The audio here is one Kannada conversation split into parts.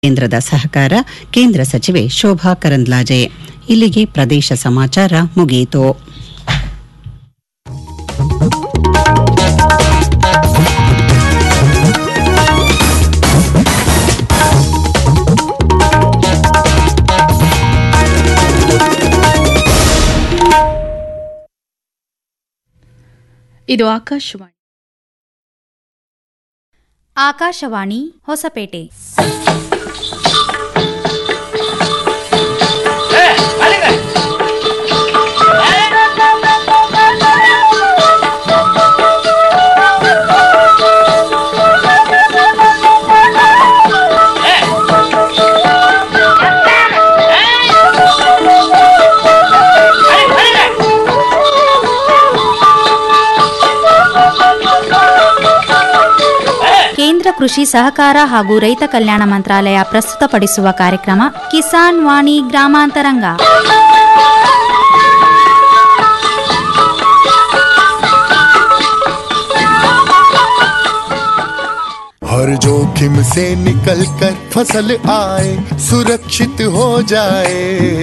ಕೇಂದ್ರದ ಸಹಕಾರ ಕೇಂದ್ರ ಸಚಿವೆ ಶೋಭಾ ಕರಂದ್ಲಾಜೆ ಇಲ್ಲಿಗೆ ಪ್ರದೇಶ ಸಮಾಚಾರ ಮುಗಿಯಿತು ಇದು ಆಕಾಶವಾಣಿ ಆಕಾಶವಾಣಿ ಹೊಸಪೇಟೆ ಕೇಂದ್ರ ಕೃಷಿ ಸಹಕಾರ ಹಾಗೂ ರೈತ ಕಲ್ಯಾಣ ಮಂತ್ರಾಲಯ ಪ್ರಸ್ತುತಪಡಿಸುವ ಕಾರ್ಯಕ್ರಮ ಕಿಸಾನ್ ವಾಣಿ ಗ್ರಾಮಾಂತರಂಗ हर जोखिम से निकल कर फसल आए सुरक्षित हो जाए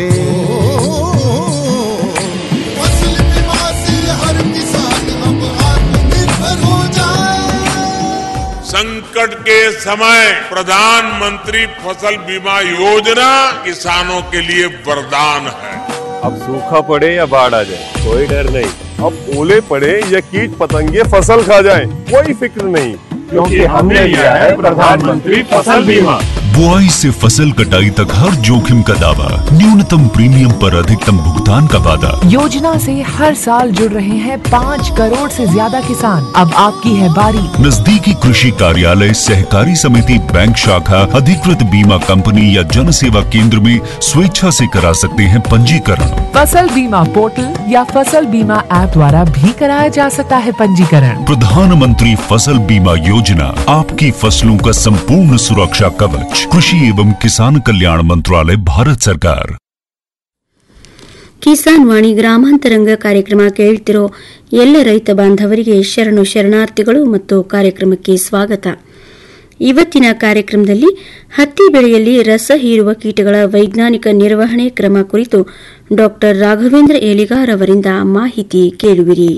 फसल बीमा से हर किसान अब आत्मनिर्भर हो जाए संकट के समय प्रधानमंत्री फसल बीमा योजना किसानों के लिए वरदान है अब सूखा पड़े या बाढ़ आ जाए कोई डर नहीं अब ओले पड़े या कीट पतंगे फसल खा जाए कोई फिक्र नहीं क्योंकि हमने लिया है प्रधानमंत्री फसल बीमा बुआई से फसल कटाई तक हर जोखिम का दावा न्यूनतम प्रीमियम पर अधिकतम भुगतान का वादा योजना से हर साल जुड़ रहे हैं पाँच करोड़ से ज्यादा किसान अब आपकी है बारी नजदीकी कृषि कार्यालय सहकारी समिति बैंक शाखा अधिकृत बीमा कंपनी या जन सेवा केंद्र में स्वेच्छा से करा सकते हैं पंजीकरण फसल बीमा पोर्टल या फसल बीमा ऐप द्वारा भी कराया जा सकता है पंजीकरण प्रधानमंत्री फसल बीमा योजना आपकी फसलों का संपूर्ण सुरक्षा कवच कृषि एवं किसान कल्याण मंत्रालय भारत सरकार ಕಿಸಾನ್ ವಾಣಿ ಗ್ರಾಮಾಂತರಂಗ ಕಾರ್ಯಕ್ರಮ ಕೇಳ್ತಿರೋ ಎಲ್ಲ ರೈತ ಬಾಂಧವರಿಗೆ ಶರಣು ಶರಣಾರ್ಥಿಗಳು ಮತ್ತು ಕಾರ್ಯಕ್ರಮಕ್ಕೆ ಸ್ವಾಗತ ಇವತ್ತಿನ ಕಾರ್ಯಕ್ರಮದಲ್ಲಿ ಹತ್ತಿ ಬೆಳೆಯಲ್ಲಿ ರಸ ಹೀರುವ ಕೀಟಗಳ ವೈಜ್ಞಾನಿಕ ನಿರ್ವಹಣೆ ಕ್ರಮ ಕುರಿತು ಡಾಕ್ಟರ್ ರಾಘವೇಂದ್ರ ಏಲಿಗಾರ್ ಅವರಿಂದ ಮಾಹಿತಿ ಕೇಳುವಿರಿ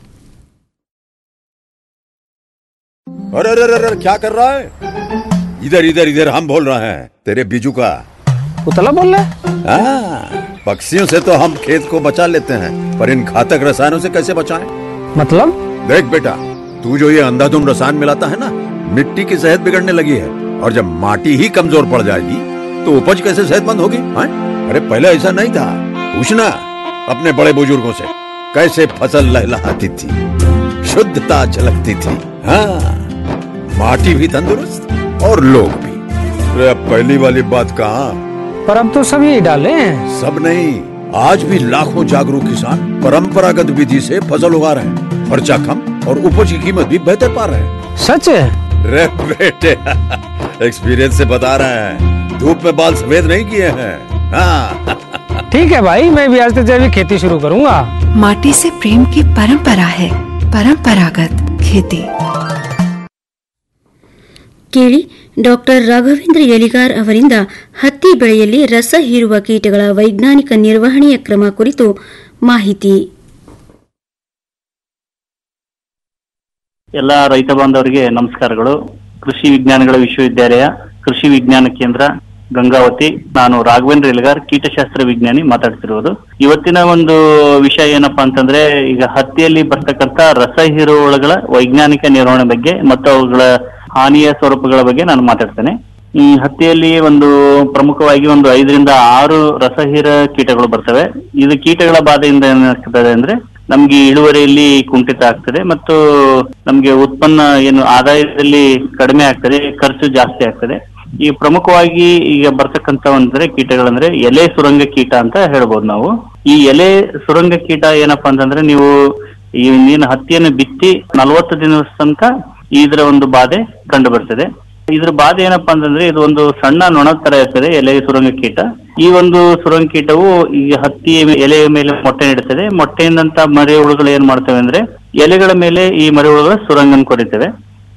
अरे अरे अरे अरे, क्या कर रहा है इधर इधर इधर हम बोल रहे हैं तेरे बीजू का उतला बोल रहा हाँ, पक्षियों से तो हम खेत को बचा लेते हैं पर इन घातक रसायनों से कैसे बचाएं? मतलब देख बेटा तू जो ये अंधाधुंध रसायन मिलाता है ना मिट्टी की सेहत बिगड़ने लगी है और जब माटी ही कमजोर पड़ जाएगी तो उपज कैसे सेहतमंद होगी हाँ? अरे पहले ऐसा नहीं था पूछना अपने बड़े बुजुर्गों से कैसे फसल लहलहाती थी शुद्धता झलकती थी हाँ माटी भी तंदुरुस्त और लोग भी अरे अब पहली वाली बात कहाँ पर अब तो सब यही डाले हैं सब नहीं आज भी लाखों जागरूक किसान परंपरागत विधि से फसल उगा रहे हैं खर्चा कम और उपज की कीमत भी बेहतर पा रहे हैं सच है रे बेटे एक्सपीरियंस से बता रहे हैं धूप में बाल सफेद नहीं किए हैं हाँ ठीक है भाई मैं भी आज से जैविक खेती शुरू करूंगा माटी से प्रेम की परंपरा है परंपरागत खेती ಕೇಳಿ ಡಾಕ್ಟರ್ ರಾಘವೇಂದ್ರ ಯಲಿಗಾರ್ ಅವರಿಂದ ಹತ್ತಿ ಬೆಳೆಯಲ್ಲಿ ರಸ ಹೀರುವ ಕೀಟಗಳ ವೈಜ್ಞಾನಿಕ ನಿರ್ವಹಣೆಯ ಕ್ರಮ ಕುರಿತು ಮಾಹಿತಿ ಎಲ್ಲ ರೈತ ಬಾಂಧವರಿಗೆ ನಮಸ್ಕಾರಗಳು ಕೃಷಿ ವಿಜ್ಞಾನಗಳ ವಿಶ್ವವಿದ್ಯಾಲಯ ಕೃಷಿ ವಿಜ್ಞಾನ ಕೇಂದ್ರ ಗಂಗಾವತಿ ನಾನು ರಾಘವೇಂದ್ರ ಎಲ್ಗಾರ್ ಕೀಟಶಾಸ್ತ್ರ ವಿಜ್ಞಾನಿ ಮಾತಾಡ್ತಿರೋದು ಇವತ್ತಿನ ಒಂದು ವಿಷಯ ಏನಪ್ಪಾ ಅಂತಂದ್ರೆ ಈಗ ಹತ್ತಿಯಲ್ಲಿ ಬರ್ತಕ್ಕಂತ ರಸ ಹೀರುವಳುಗಳ ವೈಜ್ಞಾನಿಕ ನಿರ್ವಹಣೆ ಬಗ್ಗೆ ಮತ್ತು ಅವುಗಳ ಹಾನಿಯ ಸ್ವರೂಪಗಳ ಬಗ್ಗೆ ನಾನು ಮಾತಾಡ್ತೇನೆ ಈ ಹತ್ತಿಯಲ್ಲಿ ಒಂದು ಪ್ರಮುಖವಾಗಿ ಒಂದು ಐದರಿಂದ ಆರು ರಸಹೀರ ಕೀಟಗಳು ಬರ್ತವೆ ಇದು ಕೀಟಗಳ ಬಾಧೆಯಿಂದ ಏನಾಗ್ತದೆ ಅಂದ್ರೆ ನಮ್ಗೆ ಇಳುವರಿಯಲ್ಲಿ ಕುಂಠಿತ ಆಗ್ತದೆ ಮತ್ತು ನಮ್ಗೆ ಉತ್ಪನ್ನ ಏನು ಆದಾಯದಲ್ಲಿ ಕಡಿಮೆ ಆಗ್ತದೆ ಖರ್ಚು ಜಾಸ್ತಿ ಆಗ್ತದೆ ಈ ಪ್ರಮುಖವಾಗಿ ಈಗ ಬರ್ತಕ್ಕಂತ ಅಂದ್ರೆ ಕೀಟಗಳಂದ್ರೆ ಎಲೆ ಸುರಂಗ ಕೀಟ ಅಂತ ಹೇಳ್ಬೋದು ನಾವು ಈ ಎಲೆ ಸುರಂಗ ಕೀಟ ಏನಪ್ಪಾ ಅಂತಂದ್ರೆ ನೀವು ಈ ನೀನು ಹತ್ತಿಯನ್ನು ಬಿತ್ತಿ ನಲವತ್ತು ದಿನದ ತನಕ ಇದರ ಒಂದು ಬಾಧೆ ಕಂಡು ಬರ್ತದೆ ಇದ್ರ ಬಾಧೆ ಏನಪ್ಪಾ ಅಂತಂದ್ರೆ ಇದು ಒಂದು ಸಣ್ಣ ನೊಣದ ತರ ಇರ್ತದೆ ಎಲೆ ಸುರಂಗ ಕೀಟ ಈ ಒಂದು ಸುರಂಗ ಕೀಟವು ಈ ಹತ್ತಿ ಎಲೆಯ ಮೇಲೆ ಮೊಟ್ಟೆ ನೀಡುತ್ತದೆ ಮೊಟ್ಟೆಯಿಂದಂತ ಮರಿ ಹುಳುಗಳು ಏನ್ ಮಾಡ್ತವೆ ಅಂದ್ರೆ ಎಲೆಗಳ ಮೇಲೆ ಈ ಮರಿ ಹುಳುಗಳು ಸುರಂಗನ್ ಕೊರಿತವೆ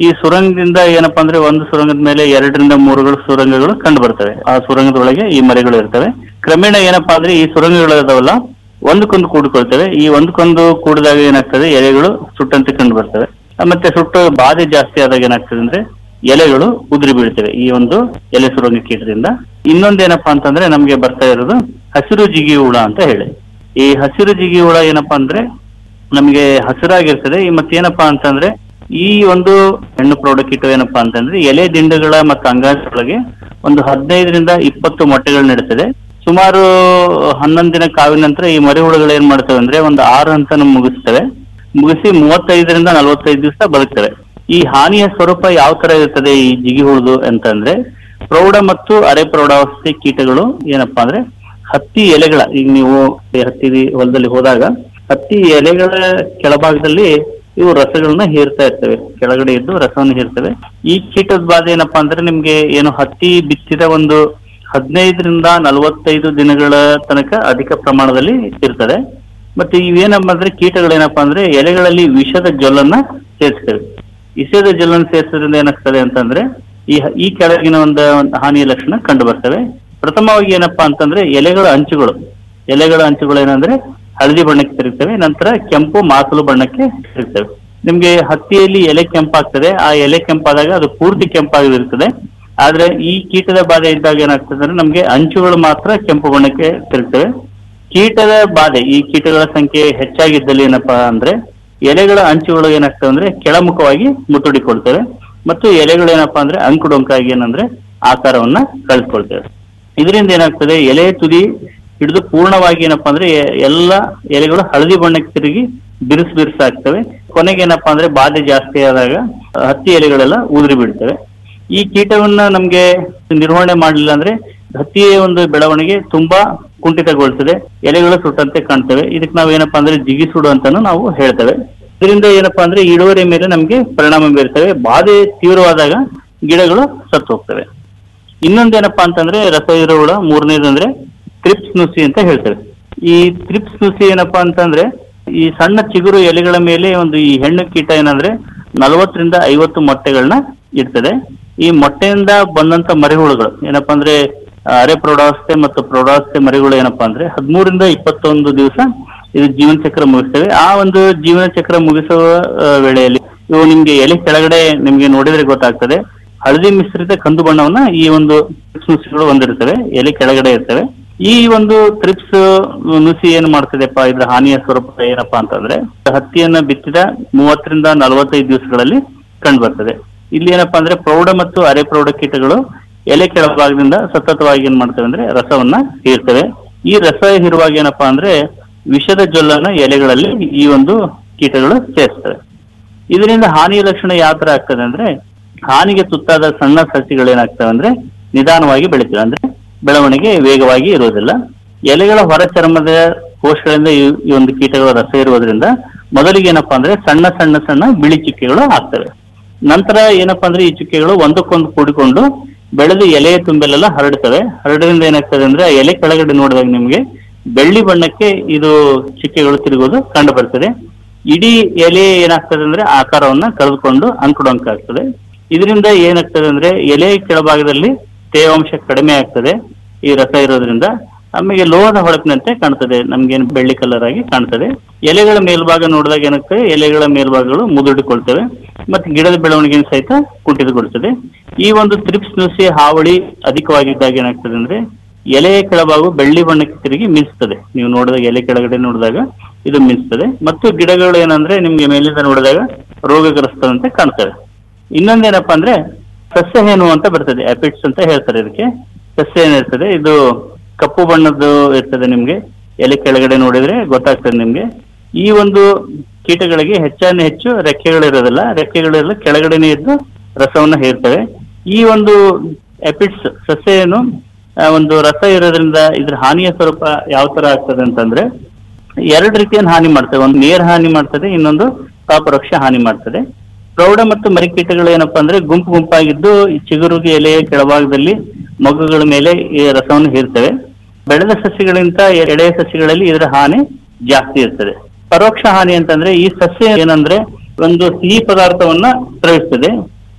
ಈ ಸುರಂಗದಿಂದ ಏನಪ್ಪಾ ಅಂದ್ರೆ ಒಂದು ಸುರಂಗದ ಮೇಲೆ ಎರಡರಿಂದ ಮೂರುಗಳು ಸುರಂಗಗಳು ಕಂಡು ಬರ್ತವೆ ಆ ಸುರಂಗದೊಳಗೆ ಈ ಮರಿಗಳು ಇರ್ತವೆ ಕ್ರಮೇಣ ಏನಪ್ಪಾ ಅಂದ್ರೆ ಈ ಸುರಂಗಗಳು ಇದಾವಲ್ಲ ಒಂದಕ್ಕೊಂದು ಕೂಡಿಕೊಳ್ತವೆ ಈ ಒಂದಕ್ಕೊಂದು ಕೂಡಿದಾಗ ಏನಾಗ್ತದೆ ಎಲೆಗಳು ಸುಟ್ಟಂತೆ ಕಂಡು ಬರ್ತವೆ ಆ, ಮತ್ತೆ ಸುಟ್ಟು ಬಾಧೆ ಜಾಸ್ತಿ ಆದಾಗ ಏನಾಗ್ತದೆ ಅಂದ್ರೆ ಎಲೆಗಳು ಉದುರಿ ಬೀಳ್ತವೆ ಈ ಒಂದು ಎಲೆ ಸುರಂಗ ಕೀಟದಿಂದ ಇನ್ನೊಂದೇನಪ್ಪಾ ಅಂತಂದ್ರೆ ನಮ್ಗೆ ಬರ್ತಾ ಇರೋದು ಹಸಿರು ಜಿಗಿ ಹುಳ ಅಂತ ಹೇಳಿ ಈ ಹಸಿರು ಜಿಗಿ ಹುಳ ಏನಪ್ಪಾ ಅಂದ್ರೆ ನಮಗೆ ಹಸಿರಾಗಿರ್ತದೆ ಈ ಮತ್ತೇನಪ್ಪಾ ಅಂತಂದ್ರೆ ಈ ಒಂದು ಹೆಣ್ಣು ಪ್ರೌಢಕೀಟ ಏನಪ್ಪಾ ಅಂತಂದ್ರೆ ಎಲೆ ದಿಂಡುಗಳ ಮತ್ತು ಅಂಗಾಂಶಗಳಿಗೆ ಒಂದು ಹದಿನೈದರಿಂದ ಇಪ್ಪತ್ತು ಮೊಟ್ಟೆಗಳು ನೀಡುತ್ತದೆ ಸುಮಾರು ಹನ್ನೊಂದು ದಿನ ಕಾವಿನ ನಂತರ ಈ ಮರಿಹುಳುಗಳು ಏನ್ ಮಾಡ್ತವೆ ಅಂದ್ರೆ ಒಂದು ಆರು ಹಂತನ ಮುಗಿಸ್ತವೆ ಮುಗಿಸಿ ಮೂವತ್ತೈದರಿಂದ ನಲವತ್ತೈದು ದಿವಸ ಬದುಕ್ತವೆ ಈ ಹಾನಿಯ ಸ್ವರೂಪ ಯಾವ ತರ ಇರ್ತದೆ ಈ ಜಿಗಿ ಹುಳುದು ಅಂತಂದ್ರೆ ಪ್ರೌಢ ಮತ್ತು ಅರೆ ಪ್ರೌಢಾವಸ್ಥೆ ಕೀಟಗಳು ಏನಪ್ಪಾ ಅಂದ್ರೆ ಹತ್ತಿ ಎಲೆಗಳ ಈಗ ನೀವು ಈ ಹತ್ತಿ ಹೊಲದಲ್ಲಿ ಹೋದಾಗ ಹತ್ತಿ ಎಲೆಗಳ ಕೆಳಭಾಗದಲ್ಲಿ ಇವು ರಸಗಳನ್ನ ಹೀರ್ತಾ ಇರ್ತವೆ ಕೆಳಗಡೆ ಇದ್ದು ರಸವನ್ನು ಹೀರ್ತವೆ ಈ ಕೀಟದ ಬಾಧೆ ಏನಪ್ಪಾ ಅಂದ್ರೆ ನಿಮ್ಗೆ ಏನು ಹತ್ತಿ ಬಿತ್ತಿದ ಒಂದು ಹದಿನೈದರಿಂದ ನಲವತ್ತೈದು ದಿನಗಳ ತನಕ ಅಧಿಕ ಪ್ರಮಾಣದಲ್ಲಿ ಇರ್ತದೆ ಮತ್ತೆ ಇವೇನಪ್ಪ ಅಂದ್ರೆ ಕೀಟಗಳೇನಪ್ಪಾ ಅಂದ್ರೆ ಎಲೆಗಳಲ್ಲಿ ವಿಷದ ಜೊಲ್ಲನ್ನ ಸೇರಿಸ್ತವೆ ವಿಷದ ಜೊಲ್ಲನ್ನು ಸೇರಿಸೋದ್ರಿಂದ ಏನಾಗ್ತದೆ ಅಂತಂದ್ರೆ ಈ ಈ ಕೆಳಗಿನ ಒಂದು ಒಂದು ಹಾನಿಯ ಲಕ್ಷಣ ಕಂಡು ಬರ್ತವೆ ಪ್ರಥಮವಾಗಿ ಏನಪ್ಪಾ ಅಂತಂದ್ರೆ ಎಲೆಗಳ ಅಂಚುಗಳು ಎಲೆಗಳ ಅಂಚುಗಳು ಏನಂದ್ರೆ ಹಳದಿ ಬಣ್ಣಕ್ಕೆ ತಿರುಗ್ತವೆ ನಂತರ ಕೆಂಪು ಮಾಸಲು ಬಣ್ಣಕ್ಕೆ ತಿರುಗ್ತವೆ ನಿಮ್ಗೆ ಹತ್ತಿಯಲ್ಲಿ ಎಲೆ ಕೆಂಪಾಗ್ತದೆ ಆ ಎಲೆ ಕೆಂಪಾದಾಗ ಅದು ಪೂರ್ತಿ ಕೆಂಪಾಗಿರ್ತದೆ ಆದ್ರೆ ಈ ಕೀಟದ ಬಾಧೆ ಇದ್ದಾಗ ಏನಾಗ್ತದೆ ಅಂದ್ರೆ ನಮ್ಗೆ ಅಂಚುಗಳು ಮಾತ್ರ ಕೆಂಪು ಬಣ್ಣಕ್ಕೆ ತಿರುಗ್ತವೆ ಕೀಟದ ಬಾಧೆ ಈ ಕೀಟಗಳ ಸಂಖ್ಯೆ ಹೆಚ್ಚಾಗಿದ್ದಲ್ಲಿ ಏನಪ್ಪಾ ಅಂದ್ರೆ ಎಲೆಗಳ ಅಂಚುಗಳು ಏನಾಗ್ತವೆ ಅಂದ್ರೆ ಕೆಳಮುಖವಾಗಿ ಮುತ್ತುಡಿಕೊಳ್ತವೆ ಮತ್ತು ಎಲೆಗಳು ಏನಪ್ಪಾ ಅಂದ್ರೆ ಅಂಕುಡೊಂಕಾಗಿ ಏನಂದ್ರೆ ಆಕಾರವನ್ನ ಕಳೆದುಕೊಳ್ತವೆ ಇದರಿಂದ ಏನಾಗ್ತದೆ ಎಲೆ ತುದಿ ಹಿಡಿದು ಪೂರ್ಣವಾಗಿ ಏನಪ್ಪಾ ಅಂದ್ರೆ ಎ- ಎಲ್ಲ ಎಲೆಗಳು ಹಳದಿ ಬಣ್ಣಕ್ಕೆ ತಿರುಗಿ ಬಿರುಸು ಬಿರುಸಾಗ್ತವೆ ಕೊನೆಗೆ ಏನಪ್ಪಾ ಅಂದ್ರೆ ಬಾಧೆ ಜಾಸ್ತಿ ಆದಾಗ ಆ, ಹತ್ತಿ ಎಲೆಗಳೆಲ್ಲ ಉದುರಿ ಬಿಡ್ತವೆ ಈ ಕೀಟವನ್ನ ನಮ್ಗೆ ನಿರ್ವಹಣೆ ಮಾಡಲಿಲ್ಲ ಅಂದ್ರೆ ಹತ್ತಿಯ ಒಂದು ಬೆಳವಣಿಗೆ ತುಂಬಾ ಕುಂಠಿತಗೊಳ್ತದೆ ಎಲೆಗಳು ಸುಟ್ಟಂತೆ ಕಾಣ್ತವೆ ಇದಕ್ಕೆ ನಾವು ಏನಪ್ಪಾ ಅಂದ್ರೆ ಜಿಗಿ ಸುಡು ಅಂತಾನು ನಾವು ಹೇಳ್ತೇವೆ ಇದರಿಂದ ಏನಪ್ಪಾ ಅಂದ್ರೆ ಇಳುವರಿ ಮೇಲೆ ನಮ್ಗೆ ಪರಿಣಾಮ ಬೀರ್ತವೆ ಬಾಧೆ ತೀವ್ರವಾದಾಗ ಗಿಡಗಳು ಸತ್ತು ಹೋಗ್ತವೆ ಇನ್ನೊಂದೇನಪ್ಪಾ ಅಂತಂದ್ರೆ ರಸ ಇರೋ ಹುಳ ಮೂರನೇದಂದ್ರೆ ತ್ರಿಪ್ಸ್ ನುಸಿ ಅಂತ ಹೇಳ್ತೇವೆ ಈ ತ್ರಿಪ್ಸ್ ನುಸಿ ಏನಪ್ಪಾ ಅಂತಂದ್ರೆ ಈ ಸಣ್ಣ ಚಿಗುರು ಎಲೆಗಳ ಮೇಲೆ ಒಂದು ಈ ಹೆಣ್ಣು ಕೀಟ ಏನಂದ್ರೆ ನಲವತ್ತರಿಂದ ಐವತ್ತು ಮೊಟ್ಟೆಗಳನ್ನ ಇಡ್ತದೆ ಈ ಮೊಟ್ಟೆಯಿಂದ ಬಂದಂತ ಮರಿಹುಳುಗಳು ಏನಪ್ಪಾ ಅಂದ್ರೆ ಆ, ಅರೆ ಪ್ರೌಢಾವಸ್ಥೆ ಮತ್ತು ಪ್ರೌಢಾವಸ್ಥೆ ಮರಿಗಳು ಏನಪ್ಪಾ ಅಂದ್ರೆ ಹದಿಮೂರಿಂದ ಇಪ್ಪತ್ತೊಂದು ದಿವಸ ಇದು ಜೀವನ ಚಕ್ರ ಮುಗಿಸ್ತವೆ ಆ ಒಂದು ಜೀವನ ಚಕ್ರ ಮುಗಿಸುವ ಆ, ವೇಳೆಯಲ್ಲಿ ಇವು ನಿಮ್ಗೆ ಎಲೆ ಕೆಳಗಡೆ ನಿಮ್ಗೆ ನೋಡಿದ್ರೆ ಗೊತ್ತಾಗ್ತದೆ ಹಳದಿ ಮಿಶ್ರಿತ ಕಂದು ಬಣ್ಣವನ್ನ ಈ ಒಂದು ತ್ರಿಪ್ಸ್ ನುಸಿಗಳು ಹೊಂದಿರ್ತವೆ ಎಲೆ ಕೆಳಗಡೆ ಇರ್ತವೆ ಈ ಒಂದು ತ್ರಿಪ್ಸ್ ನುಸಿ ಏನ್ ಮಾಡ್ತದೆಪ್ಪ ಇದ್ರ ಹಾನಿಯ ಸ್ವರೂಪ ಏನಪ್ಪಾ ಅಂತಂದ್ರೆ ಹತ್ತಿಯನ್ನ ಬಿತ್ತಿದ ಮೂವತ್ತರಿಂದ ನಲವತ್ತೈದು ದಿವಸಗಳಲ್ಲಿ ಕಂಡು ಬರ್ತದೆ ಇಲ್ಲಿ ಏನಪ್ಪಾ ಅಂದ್ರೆ ಪ್ರೌಢ ಮತ್ತು ಅರೆ ಪ್ರೌಢ ಕೀಟಗಳು ಎಲೆ ಕೆಳಭಾಗದಿಂದ ಸತತವಾಗಿ ಏನ್ ಮಾಡ್ತವೆ ಅಂದ್ರೆ ರಸವನ್ನ ಹೀರ್ತವೆ ಈ ರಸ ಹೀರುವಾಗ ಏನಪ್ಪಾ ಅಂದ್ರೆ ವಿಷದ ಜೊಲ್ಲನ್ನ ಎಲೆಗಳಲ್ಲಿ ಈ ಒಂದು ಕೀಟಗಳು ಸೇರಿಸ್ತವೆ ಇದರಿಂದ ಹಾನಿಯ ಲಕ್ಷಣ ಯಾವ ತರ ಆಗ್ತದೆ ಅಂದ್ರೆ ಹಾನಿಗೆ ತುತ್ತಾದ ಸಣ್ಣ ಸಸಿಗಳೇನಾಗ್ತವೆ ಅಂದ್ರೆ ನಿಧಾನವಾಗಿ ಬೆಳಿತವೆ ಅಂದ್ರೆ ಬೆಳವಣಿಗೆ ವೇಗವಾಗಿ ಇರುವುದಿಲ್ಲ ಎಲೆಗಳ ಹೊರ ಚರ್ಮದ ಕೋಶಗಳಿಂದ ಈ- ಈ ಒಂದು ಕೀಟಗಳ ರಸ ಇರುವುದರಿಂದ ಮೊದಲಿಗೆ ಏನಪ್ಪಾ ಅಂದ್ರೆ ಸಣ್ಣ ಸಣ್ಣ ಸಣ್ಣ ಬಿಳಿ ಚುಕ್ಕೆಗಳು ಆಗ್ತವೆ ನಂತರ ಏನಪ್ಪಾ ಅಂದ್ರೆ ಈ ಚುಕ್ಕೆಗಳು ಒಂದಕ್ಕೊಂದು ಕೂಡಿಕೊಂಡು ಬೆಳೆದು ಎಲೆಯ ತುಂಬೆಲೆಲ್ಲ ಹರಡ್ತವೆ ಹರಡೋದ್ರಿಂದ ಏನಾಗ್ತದೆ ಅಂದ್ರೆ ಆ ಎಲೆ ಕೆಳಗಡೆ ನೋಡಿದಾಗ ನಿಮ್ಗೆ ಬೆಳ್ಳಿ ಬಣ್ಣಕ್ಕೆ ಇದು ಚುಕ್ಕೆಗಳು ತಿರುಗೋದು ಕಂಡು ಬರ್ತದೆ ಇಡೀ ಎಲೆ ಏನಾಗ್ತದೆ ಅಂದ್ರೆ ಆಕಾರವನ್ನ ಕಳೆದುಕೊಂಡು ಅಂಕುಡೊಂಕ ಆಗ್ತದೆ ಇದರಿಂದ ಏನಾಗ್ತದೆ ಅಂದ್ರೆ ಎಲೆ ಕೆಳಭಾಗದಲ್ಲಿ ತೇವಾಂಶ ಕಡಿಮೆ ಆಗ್ತದೆ ಈ ರಸ ಇರೋದ್ರಿಂದ ಆಮೇಲೆ ಲೋಹದ ಹೊಳಪಿನಂತೆ ಕಾಣ್ತದೆ ನಮ್ಗೇನು ಬೆಳ್ಳಿ ಕಲರ್ ಆಗಿ ಕಾಣ್ತದೆ ಎಲೆಗಳ ಮೇಲ್ಭಾಗ ನೋಡಿದಾಗ ಏನಾಗ್ತದೆ ಎಲೆಗಳ ಮೇಲ್ಭಾಗಗಳು ಮುದುಡಿಕೊಳ್ತವೆ ಮತ್ತೆ ಗಿಡದ ಬೆಳವಣಿಗೆ ಸಹಿತ ಕುಂಠಿತಗೊಳ್ತದೆ ಈ ಒಂದು ತ್ರಿಪ್ಸ್ ನುಸಿ ಹಾವಳಿ ಅಧಿಕವಾಗಿದ್ದಾಗ ಏನಾಗ್ತದೆ ಅಂದ್ರೆ ಎಲೆಯ ಕೆಳಭಾಗ ಬೆಳ್ಳಿ ಬಣ್ಣಕ್ಕೆ ತಿರುಗಿ ಮಿಂಚ್ತದೆ ನೀವು ನೋಡಿದಾಗ ಎಲೆ ಕೆಳಗಡೆ ನೋಡಿದಾಗ ಇದು ಮಿಂಚ್ತದೆ ಮತ್ತು ಗಿಡಗಳು ಏನಂದ್ರೆ ನಿಮ್ಗೆ ಮೇಲಿಂದ ನೋಡಿದಾಗ ರೋಗಗ್ರಸ್ತದಂತೆ ಕಾಣ್ತವೆ ಇನ್ನೊಂದೇನಪ್ಪಾ ಅಂದ್ರೆ ಸಸ್ಯಹೇನು ಅಂತ ಬರ್ತದೆ ಅಪಿಟ್ಸ್ ಅಂತ ಹೇಳ್ತಾರೆ ಇದಕ್ಕೆ ಸಸ್ಯ ಏನಿರ್ತದೆ ಇದು ಕಪ್ಪು ಬಣ್ಣದ್ದು ಇರ್ತದೆ ನಿಮ್ಗೆ ಎಲೆ ಕೆಳಗಡೆ ನೋಡಿದ್ರೆ ಗೊತ್ತಾಗ್ತದೆ ನಿಮ್ಗೆ ಈ ಒಂದು ಕೀಟಗಳಿಗೆ ಹೆಚ್ಚಾನೆ ಹೆಚ್ಚು ರೆಕ್ಕೆಗಳಿರೋದಿಲ್ಲ ರೆಕ್ಕೆಗಳೆಲ್ಲ ಕೆಳಗಡೆನೆ ಇದ್ದು ರಸವನ್ನ ಹೀರ್ತವೆ ಈ ಒಂದು ಎಪಿಟ್ಸ್ ಸಸ್ಯ ಏನು ಆ, ಒಂದು ರಸ ಇರೋದ್ರಿಂದ ಇದ್ರ ಹಾನಿಯ ಸ್ವರೂಪ ಯಾವ ತರ ಆಗ್ತದೆ ಅಂತಂದ್ರೆ ಎರಡು ರೀತಿಯನ್ನು ಹಾನಿ ಮಾಡ್ತದೆ ಒಂದು ನೇರ ಹಾನಿ ಮಾಡ್ತದೆ ಇನ್ನೊಂದು ಅಪರೋಕ್ಷ ಹಾನಿ ಮಾಡ್ತದೆ ಪ್ರೌಢ ಮತ್ತು ಮರಿಕೀಟಗಳು ಏನಪ್ಪಾ ಅಂದ್ರೆ ಗುಂಪು ಗುಂಪಾಗಿದ್ದು ಈ ಚಿಗುರುಗೆ ಎಲೆಯ ಕೆಳಭಾಗದಲ್ಲಿ ಮಗುಗಳ ಮೇಲೆ ಈ ರಸವನ್ನು ಹೀರ್ತವೆ ಬೆಳೆದ ಸಸ್ಯಗಳಿಗಿಂತ ಎಳೆಯ ಸಸ್ಯಗಳಲ್ಲಿ ಇದರ ಹಾನಿ ಜಾಸ್ತಿ ಇರ್ತದೆ ಪರೋಕ್ಷ ಹಾನಿ ಅಂತಂದ್ರೆ ಈ ಸಸ್ಯ ಏನಂದ್ರೆ ಒಂದು ಸಿಹಿ ಪದಾರ್ಥವನ್ನ ಸ್ರವಿಸ್ತದೆ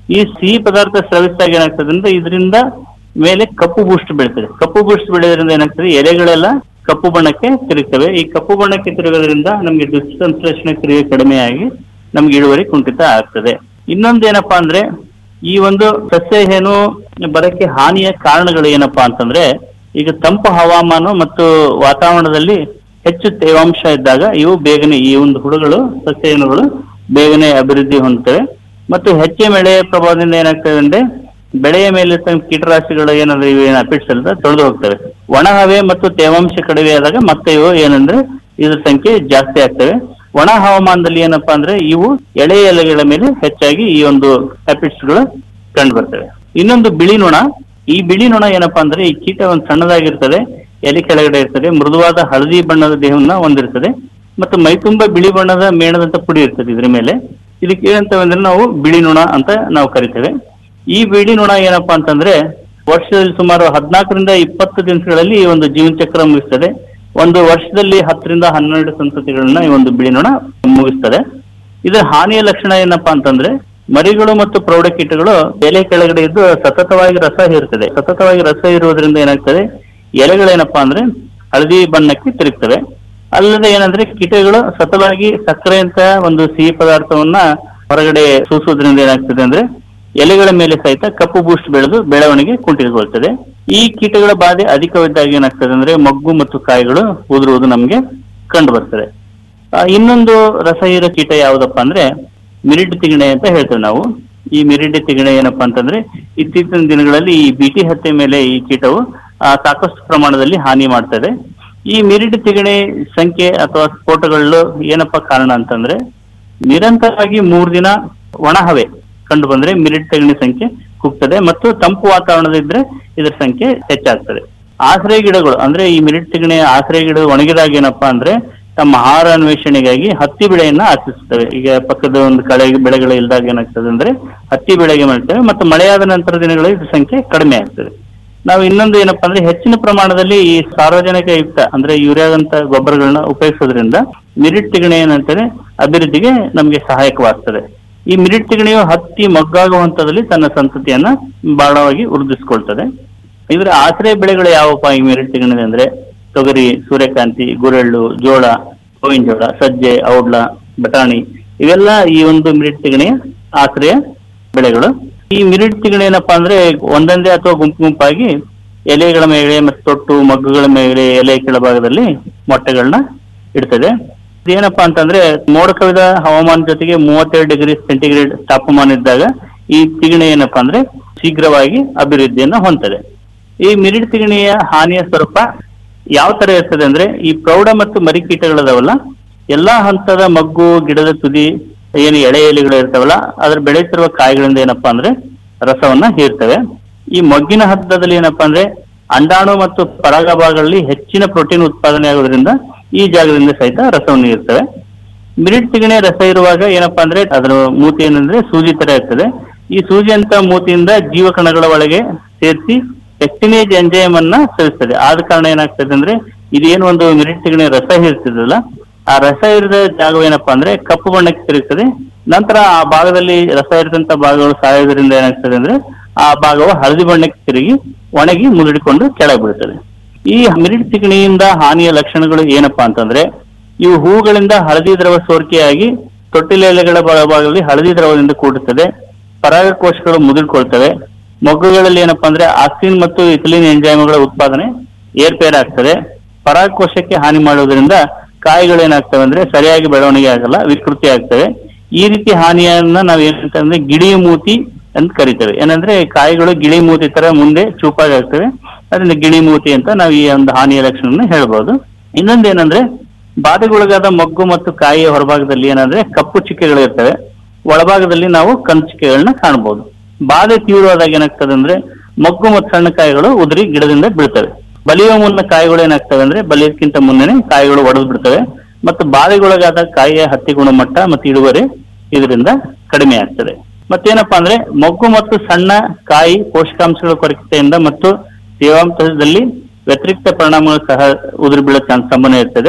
ಈ ಸಿಹಿ ಪದಾರ್ಥ ಸ್ರವಿಸಿದಾಗ ಏನಾಗ್ತದೆ ಅಂದ್ರೆ ಇದರಿಂದ ಮೇಲೆ ಕಪ್ಪು ಬೂಸ್ಟ್ ಬೆಳೀತದೆ ಕಪ್ಪು ಬೂಸ್ಟ್ ಬೆಳೆಯೋದ್ರಿಂದ ಏನಾಗ್ತದೆ ಎಲೆಗಳೆಲ್ಲ ಕಪ್ಪು ಬಣ್ಣಕ್ಕೆ ತಿರುಗ್ತವೆ ಈ ಕಪ್ಪು ಬಣ್ಣಕ್ಕೆ ತಿರುಗೋದ್ರಿಂದ ನಮಗೆ ದುಷ್ಸಂಶ್ಲೇಷಣ ಕ್ರಿಯೆ ಕಡಿಮೆಯಾಗಿ ನಮ್ಗೆ ಇಳುವರಿ ಕುಂಠಿತ ಆಗ್ತದೆ ಇನ್ನೊಂದು ಏನಪ್ಪಾ ಅಂದ್ರೆ ಈ ಒಂದು ಸಸ್ಯ ಏನು ಬರಕ್ಕೆ ಹಾನಿಯ ಕಾರಣಗಳು ಏನಪ್ಪಾ ಅಂತಂದ್ರೆ ಈಗ ತಂಪು ಹವಾಮಾನ ಮತ್ತು ವಾತಾವರಣದಲ್ಲಿ ಹೆಚ್ಚು ತೇವಾಂಶ ಇದ್ದಾಗ ಇವು ಬೇಗನೆ ಈ ಒಂದು ಹುಳುಗಳು ಸಸ್ಯ ಏನುಗಳು ಬೇಗನೆ ಅಭಿವೃದ್ಧಿ ಹೊಂದುತ್ತವೆ ಮತ್ತು ಹೆಚ್ಚೆ ಮಳೆಯ ಪ್ರಭಾವದಿಂದ ಏನಾಗ್ತದೆ ಅಂದ್ರೆ ಬೆಳೆಯ ಮೇಲೆ ಕೀಟರಾಶಿಗಳು ಏನಾದ್ರೆ ಇವು ಏನು ಅಪಿಡ್ಸ್ ಅಲ್ಲ ತೊಳೆದು ಹೋಗ್ತವೆ ಒಣ ಹವೆ ಮತ್ತು ತೇವಾಂಶ ಕಡಿಮೆ ಆದಾಗ ಮತ್ತೆ ಇವು ಏನಂದ್ರೆ ಇದ್ರ ಸಂಖ್ಯೆ ಜಾಸ್ತಿ ಆಗ್ತವೆ ಒಣ ಹವಾಮಾನದಲ್ಲಿ ಏನಪ್ಪಾ ಅಂದ್ರೆ ಇವು ಎಳೆ ಎಲೆಗಳ ಮೇಲೆ ಹೆಚ್ಚಾಗಿ ಈ ಒಂದು ಅಪಿಡ್ಸ್ ಗಳು ಕಂಡು ಬರ್ತವೆ ಇನ್ನೊಂದು ಬಿಳಿ ನೊಣ ಈ ಬಿಳಿ ನೊಣ ಏನಪ್ಪಾ ಅಂದ್ರೆ ಈ ಕೀಟ ಒಂದು ಸಣ್ಣದಾಗಿರ್ತದೆ ಎಲೆ ಕೆಳಗಡೆ ಇರ್ತದೆ ಮೃದುವಾದ ಹಳದಿ ಬಣ್ಣದ ದೇಹವನ್ನ ಹೊಂದಿರ್ತದೆ ಮತ್ತು ಮೈತುಂಬ ಬಿಳಿ ಬಣ್ಣದ ಮೇಣದಂತ ಪುಡಿ ಇರ್ತದೆ ಇದ್ರ ಮೇಲೆ ಇದಕ್ಕೆ ಏನಂತೇವೆ ಅಂದ್ರೆ ನಾವು ಬಿಳಿ ನೊಣ ಅಂತ ನಾವು ಕರಿತೇವೆ ಈ ಬಿಳಿ ನೊಣ ಏನಪ್ಪಾ ಅಂತಂದ್ರೆ ವರ್ಷದಲ್ಲಿ ಸುಮಾರು ಹದಿನಾಲ್ಕರಿಂದ ಇಪ್ಪತ್ತು ದಿವಸಗಳಲ್ಲಿ ಈ ಒಂದು ಜೀವನ ಚಕ್ರ ಮುಗಿಸ್ತದೆ ಒಂದು ವರ್ಷದಲ್ಲಿ ಹತ್ತರಿಂದ ಹನ್ನೆರಡು ಸಂತತಿಗಳನ್ನ ಈ ಒಂದು ಬಿಳಿ ನೊಣ ಮುಗಿಸ್ತದೆ ಇದರ ಹಾನಿಯ ಲಕ್ಷಣ ಏನಪ್ಪಾ ಅಂತಂದ್ರೆ ಮರಿಗಳು ಮತ್ತು ಪ್ರೌಢಕೀಟಗಳು ಎಲೆ ಕೆಳಗಡೆ ಇದ್ದು ಸತತವಾಗಿ ರಸ ಹೀರ್ತದೆ ಸತತವಾಗಿ ರಸ ಇರುವುದರಿಂದ ಏನಾಗ್ತದೆ ಎಲೆಗಳೇನಪ್ಪಾ ಅಂದ್ರೆ ಹಳದಿ ಬಣ್ಣಕ್ಕೆ ತಿರುಗ್ತವೆ ಅಲ್ಲದೆ ಏನಂದ್ರೆ ಕೀಟಗಳು ಸತತವಾಗಿ ಸಕ್ಕರೆ ಅಂತ ಒಂದು ಸಿಹಿ ಪದಾರ್ಥವನ್ನ ಹೊರಗಡೆ ಸೂಸುವುದರಿಂದ ಏನಾಗ್ತದೆ ಅಂದ್ರೆ ಎಲೆಗಳ ಮೇಲೆ ಸಹಿತ ಕಪ್ಪು ಬೂಸ್ಟ್ ಬೆಳೆದು ಬೆಳವಣಿಗೆ ಕುಂಠಿತಗೊಳ್ತದೆ ಈ ಕೀಟಗಳ ಬಾಧೆ ಅಧಿಕವಿದ್ದಾಗ ಏನಾಗ್ತದೆ ಅಂದ್ರೆ ಮಗ್ಗು ಮತ್ತು ಕಾಯಿಗಳು ಉದುರುವುದು ನಮ್ಗೆ ಕಂಡು ಬರ್ತದೆ ಆ, ಇನ್ನೊಂದು ರಸಹೀರ ಕೀಟ ಯಾವುದಪ್ಪ ಅಂದ್ರೆ ಮಿರಿಡ್ ತಿಗಣೆ ಅಂತ ಹೇಳ್ತೇವೆ ನಾವು ಈ ಮಿರಿಡ್ ತಿಗಣೆ ಏನಪ್ಪಾ ಅಂತಂದ್ರೆ ಇತ್ತೀಚಿನ ದಿನಗಳಲ್ಲಿ ಈ ಬಿಟಿ ಹತ್ಯೆ ಮೇಲೆ ಈ ಕೀಟವು ಆ, ಸಾಕಷ್ಟು ಪ್ರಮಾಣದಲ್ಲಿ ಹಾನಿ ಮಾಡ್ತದೆ ಈ ಮಿರಿಡ್ ತಿಗಣೆ ಸಂಖ್ಯೆ ಅಥವಾ ಸ್ಫೋಟಗಳು ಏನಪ್ಪಾ ಕಾರಣ ಅಂತಂದ್ರೆ ನಿರಂತರವಾಗಿ ಮೂರ್ ದಿನ ಒಣ ಹವೆ ಕಂಡು ಬಂದ್ರೆ ಮಿರಿಡ್ ತಿಗಣೆ ಸಂಖ್ಯೆ ಕುಗ್ತದೆ ಮತ್ತು ತಂಪು ವಾತಾವರಣದಿದ್ರೆ ಇದರ ಸಂಖ್ಯೆ ಹೆಚ್ಚಾಗ್ತದೆ ಆಶ್ರಯ ಗಿಡಗಳು ಅಂದ್ರೆ ಈ ಮಿರಿಡ್ ತಿಗಣೆ ಆಶ್ರಯ ಗಿಡ ಒಣಗಿದಾಗ ಏನಪ್ಪಾ ಅಂದ್ರೆ ತಮ್ಮ ಆಹಾರ ಅನ್ವೇಷಣೆಗಾಗಿ ಹತ್ತಿ ಬೆಳೆಯನ್ನ ಆಚರಿಸುತ್ತವೆ ಈಗ ಪಕ್ಕದ ಒಂದು ಕಳೆ ಬೆಳೆಗಳು ಇಲ್ದಾಗ ಏನಾಗ್ತದೆ ಅಂದ್ರೆ ಹತ್ತಿ ಬೆಳೆಗೆ ಮಾಡ್ತೇವೆ ಮತ್ತು ಮಳೆಯಾದ ನಂತರ ದಿನಗಳಲ್ಲಿ ಇದ್ರ ಸಂಖ್ಯೆ ಕಡಿಮೆ ಆಗ್ತದೆ ನಾವು ಇನ್ನೊಂದು ಏನಪ್ಪಾ ಅಂದ್ರೆ ಹೆಚ್ಚಿನ ಪ್ರಮಾಣದಲ್ಲಿ ಈ ಸಾರ್ವಜನಿಕ ಯುಕ್ತ ಅಂದ್ರೆ ಯೂರಿಯಾದಂತ ಗೊಬ್ಬರಗಳನ್ನ ಉಪಯೋಗಿಸೋದ್ರಿಂದ ಮಿರಿಟ್ ತಿಗಣೆ ಏನಂತಾರೆ ಅಭಿವೃದ್ಧಿಗೆ ನಮಗೆ ಸಹಾಯಕವಾಗ್ತದೆ ಈ ಮಿರಿಟ್ ತಿಗಣೆಯು ಹತ್ತಿ ಮಗ್ಗಾಗುವ ಹಂತದಲ್ಲಿ ತನ್ನ ಸಂತತಿಯನ್ನ ಬಹಳವಾಗಿ ವೃದ್ಧಿಸ್ಕೊಳ್ತದೆ ಇದರ ಆಶ್ರಯ ಬೆಳೆಗಳು ಯಾವಪ್ಪ ಈ ಮಿರಿಟ್ ತಿಗಣೆ ಅಂದ್ರೆ ತೊಗರಿ ಸೂರ್ಯಕಾಂತಿ ಗುರೆಳ್ಳು ಜೋಳ ಗೋವಿನ ಜೋಳ ಸಜ್ಜೆ ಔಡ್ಲ ಬಟಾಣಿ ಇವೆಲ್ಲ ಈ ಒಂದು ಮಿರಿಟ್ ತಿಗಣೆಯ ಆಶ್ರಯ ಬೆಳೆಗಳು ಈ ಮಿರಿಟ್ ತಿಗಣೆ ಏನಪ್ಪಾ ಅಂದ್ರೆ ಒಂದೊಂದೇ ಅಥವಾ ಗುಂಪು ಗುಂಪಾಗಿ ಎಲೆಗಳ ಮೇಲೆ ಮತ್ತು ತೊಟ್ಟು ಮಗ್ಗುಗಳ ಮೇಲೆ ಎಲೆ ಕೆಳಭಾಗದಲ್ಲಿ ಮೊಟ್ಟೆಗಳನ್ನ ಇಡ್ತದೆ ಇದೇನಪ್ಪಾ ಅಂತಂದ್ರೆ ಮೋಡ ಕವಿದ ಹವಾಮಾನ ಜೊತೆಗೆ ಮೂವತ್ತೆರಡು ಡಿಗ್ರಿ ಸೆಂಟಿಗ್ರೇಡ್ ತಾಪಮಾನ ಇದ್ದಾಗ ಈ ತಿಗಣೆ ಏನಪ್ಪಾ ಅಂದ್ರೆ ಶೀಘ್ರವಾಗಿ ಅಭಿವೃದ್ಧಿಯನ್ನ ಹೊಂದ್ತದೆ ಈ ಮಿರಿಡ್ ತಿಗಣೆಯ ಹಾನಿಯ ಸ್ವರೂಪ ಯಾವ ತರ ಇರ್ತದೆ ಅಂದ್ರೆ ಈ ಪ್ರೌಢ ಮತ್ತು ಮರಿ ಕೀಟಗಳದಾವಲ್ಲ ಎಲ್ಲಾ ಹಂತದ ಮಗ್ಗು ಗಿಡದ ತುದಿ ಏನು ಎಳೆ ಎಲೆಗಳು ಇರ್ತಾವಲ್ಲ ಅದ್ರ ಬೆಳೆತಿರುವ ಕಾಯಿಗಳಿಂದ ಏನಪ್ಪಾ ಅಂದ್ರೆ ರಸವನ್ನ ಹೀರ್ತವೆ ಈ ಮೊಗ್ಗಿನ ಹಂತದಲ್ಲಿ ಏನಪ್ಪಾ ಅಂದ್ರೆ ಅಂಡಾಣು ಮತ್ತು ಪರಾಗ ಭಾಗಗಳಲ್ಲಿ ಹೆಚ್ಚಿನ ಪ್ರೋಟೀನ್ ಉತ್ಪಾದನೆ ಆಗೋದ್ರಿಂದ ಈ ಜಾಗದಿಂದ ಸಹಿತ ರಸವನ್ನು ಹೀರ್ತವೆ ಮಿರಿಟ್ ತಿಗಣೆ ರಸ ಇರುವಾಗ ಏನಪ್ಪಾ ಅಂದ್ರೆ ಅದರ ಮೂತಿ ಏನಂದ್ರೆ ಸೂಜಿ ತರ ಇರ್ತದೆ ಈ ಸೂಜಿ ಅಂತ ಮೂತಿಯಿಂದ ಜೀವಕಣಗಳ ಒಳಗೆ ಸೇರಿಸಿ ಪೆಕ್ಟಿನೇಜ್ ಎಂಜೈಮ್ ಅನ್ನ ಸೇರಿಸ್ತದೆ ಆದ ಕಾರಣ ಏನಾಗ್ತದೆ ಅಂದ್ರೆ ಇದೇನು ಒಂದು ಮಿರಿಟ್ ತಿಗಣೆ ರಸ ಹೀರ್ತಿದಲ್ಲ ಆ ರಸ ಇರಿದ ಜಾಗವೇನಪ್ಪಾ ಅಂದ್ರೆ ಕಪ್ಪು ಬಣ್ಣಕ್ಕೆ ತಿರುಗ್ತದೆ ನಂತರ ಆ ಭಾಗದಲ್ಲಿ ರಸ ಇರಿದಂತ ಭಾಗಗಳು ಸಾಯೋದ್ರಿಂದ ಏನಾಗ್ತದೆ ಅಂದ್ರೆ ಆ ಭಾಗವು ಹಳದಿ ಬಣ್ಣಕ್ಕೆ ತಿರುಗಿ ಒಣಗಿ ಮುದುಡಿಕೊಂಡು ಕೆಳಗೆ ಬೀಳ್ತದೆ ಈ ಮಿರಿಟ್ ತಿಗಣಿಯಿಂದ ಹಾನಿಯ ಲಕ್ಷಣಗಳು ಏನಪ್ಪಾ ಅಂತಂದ್ರೆ ಇವು ಹೂಗಳಿಂದ ಹಳದಿ ದ್ರವ ಸೋರಿಕೆಯಾಗಿ ತೊಟ್ಟಿಲ ಎಲೆಗಳ ಭಾಗದಲ್ಲಿ ಹಳದಿ ದ್ರವದಿಂದ ಕೂಡುತ್ತದೆ ಪರಾಗಕೋಶಗಳು ಮುದುಡ್ಕೊಳ್ತವೆ ಮೊಗ್ಗುಗಳಲ್ಲಿ ಏನಪ್ಪಾ ಅಂದ್ರೆ ಆಕ್ಸಿನ್ ಮತ್ತು ಇಥಿಲಿನ್ ಎಂಜೈಮ್ಗಳ ಉತ್ಪಾದನೆ ಏರ್ಪೇರ್ ಆಗ್ತದೆ ಪರಾಗಕೋಶಕ್ಕೆ ಹಾನಿ ಮಾಡುವುದರಿಂದ ಕಾಯಿಗಳೇನಾಗ್ತವೆ ಅಂದ್ರೆ ಸರಿಯಾಗಿ ಬೆಳವಣಿಗೆ ಆಗಲ್ಲ ವಿಕೃತಿ ಆಗ್ತವೆ ಈ ರೀತಿ ಹಾನಿಯನ್ನ ನಾವ್ ಏನಂತಂದ್ರೆ ಗಿಳಿ ಮೂತಿ ಅಂತ ಕರಿತೇವೆ ಏನಂದ್ರೆ ಕಾಯಿಗಳು ಗಿಳಿ ಮೂತಿ ತರ ಮುಂದೆ ಚೂಪಾಗಿ ಆಗ್ತವೆ ಅದರಿಂದ ಗಿಳಿ ಮೂತಿ ಅಂತ ನಾವು ಈ ಒಂದು ಹಾನಿಯ ಲಕ್ಷಣ ಹೇಳ್ಬೋದು ಇನ್ನೊಂದೇನಂದ್ರೆ ಬಾಧೆಗೊಳಗಾದ ಮೊಗ್ಗು ಮತ್ತು ಕಾಯಿಯ ಹೊರಭಾಗದಲ್ಲಿ ಏನಂದ್ರೆ ಕಪ್ಪು ಚುಕ್ಕೆಗಳು ಇರ್ತವೆ ಒಳಭಾಗದಲ್ಲಿ ನಾವು ಕಂದು ಚುಕ್ಕೆಗಳನ್ನ ಕಾಣಬಹುದು ಬಾಧೆ ತೀವ್ರವಾದಾಗ ಏನಾಗ್ತದೆ ಅಂದ್ರೆ ಮೊಗ್ಗು ಮತ್ತು ಸಣ್ಣ ಕಾಯಿಗಳು ಉದುರಿ ಗಿಡದಿಂದ ಬೀಳ್ತವೆ ಬಲಿಯುವ ಮುನ್ನ ಕಾಯಿಗಳು ಏನಾಗ್ತವೆ ಅಂದ್ರೆ ಬಲಿಯೋದಕ್ಕಿಂತ ಮುನ್ನನೇ ಕಾಯಿಗಳು ಒಡೆದು ಬಿಡ್ತವೆ ಮತ್ತು ಬಾಧೆಗೊಳಗಾದ ಕಾಯಿಯ ಹತ್ತಿ ಗುಣಮಟ್ಟ ಮತ್ತು ಇಳುವರಿ ಇದರಿಂದ ಕಡಿಮೆ ಆಗ್ತದೆ ಮತ್ತೇನಪ್ಪಾ ಅಂದ್ರೆ ಮೊಗ್ಗು ಮತ್ತು ಸಣ್ಣ ಕಾಯಿ ಪೋಷಕಾಂಶಗಳ ಕೊರತೆಯಿಂದ ಮತ್ತು ತೇವಾಂಶದಲ್ಲಿ ವ್ಯತಿರಿಕ್ತ ಪರಿಣಾಮಗಳು ಸಹ ಉದುರಿ ಬೀಳೋ ಚಾನ್ಸ್ ಸಂಭವ ಇರ್ತದೆ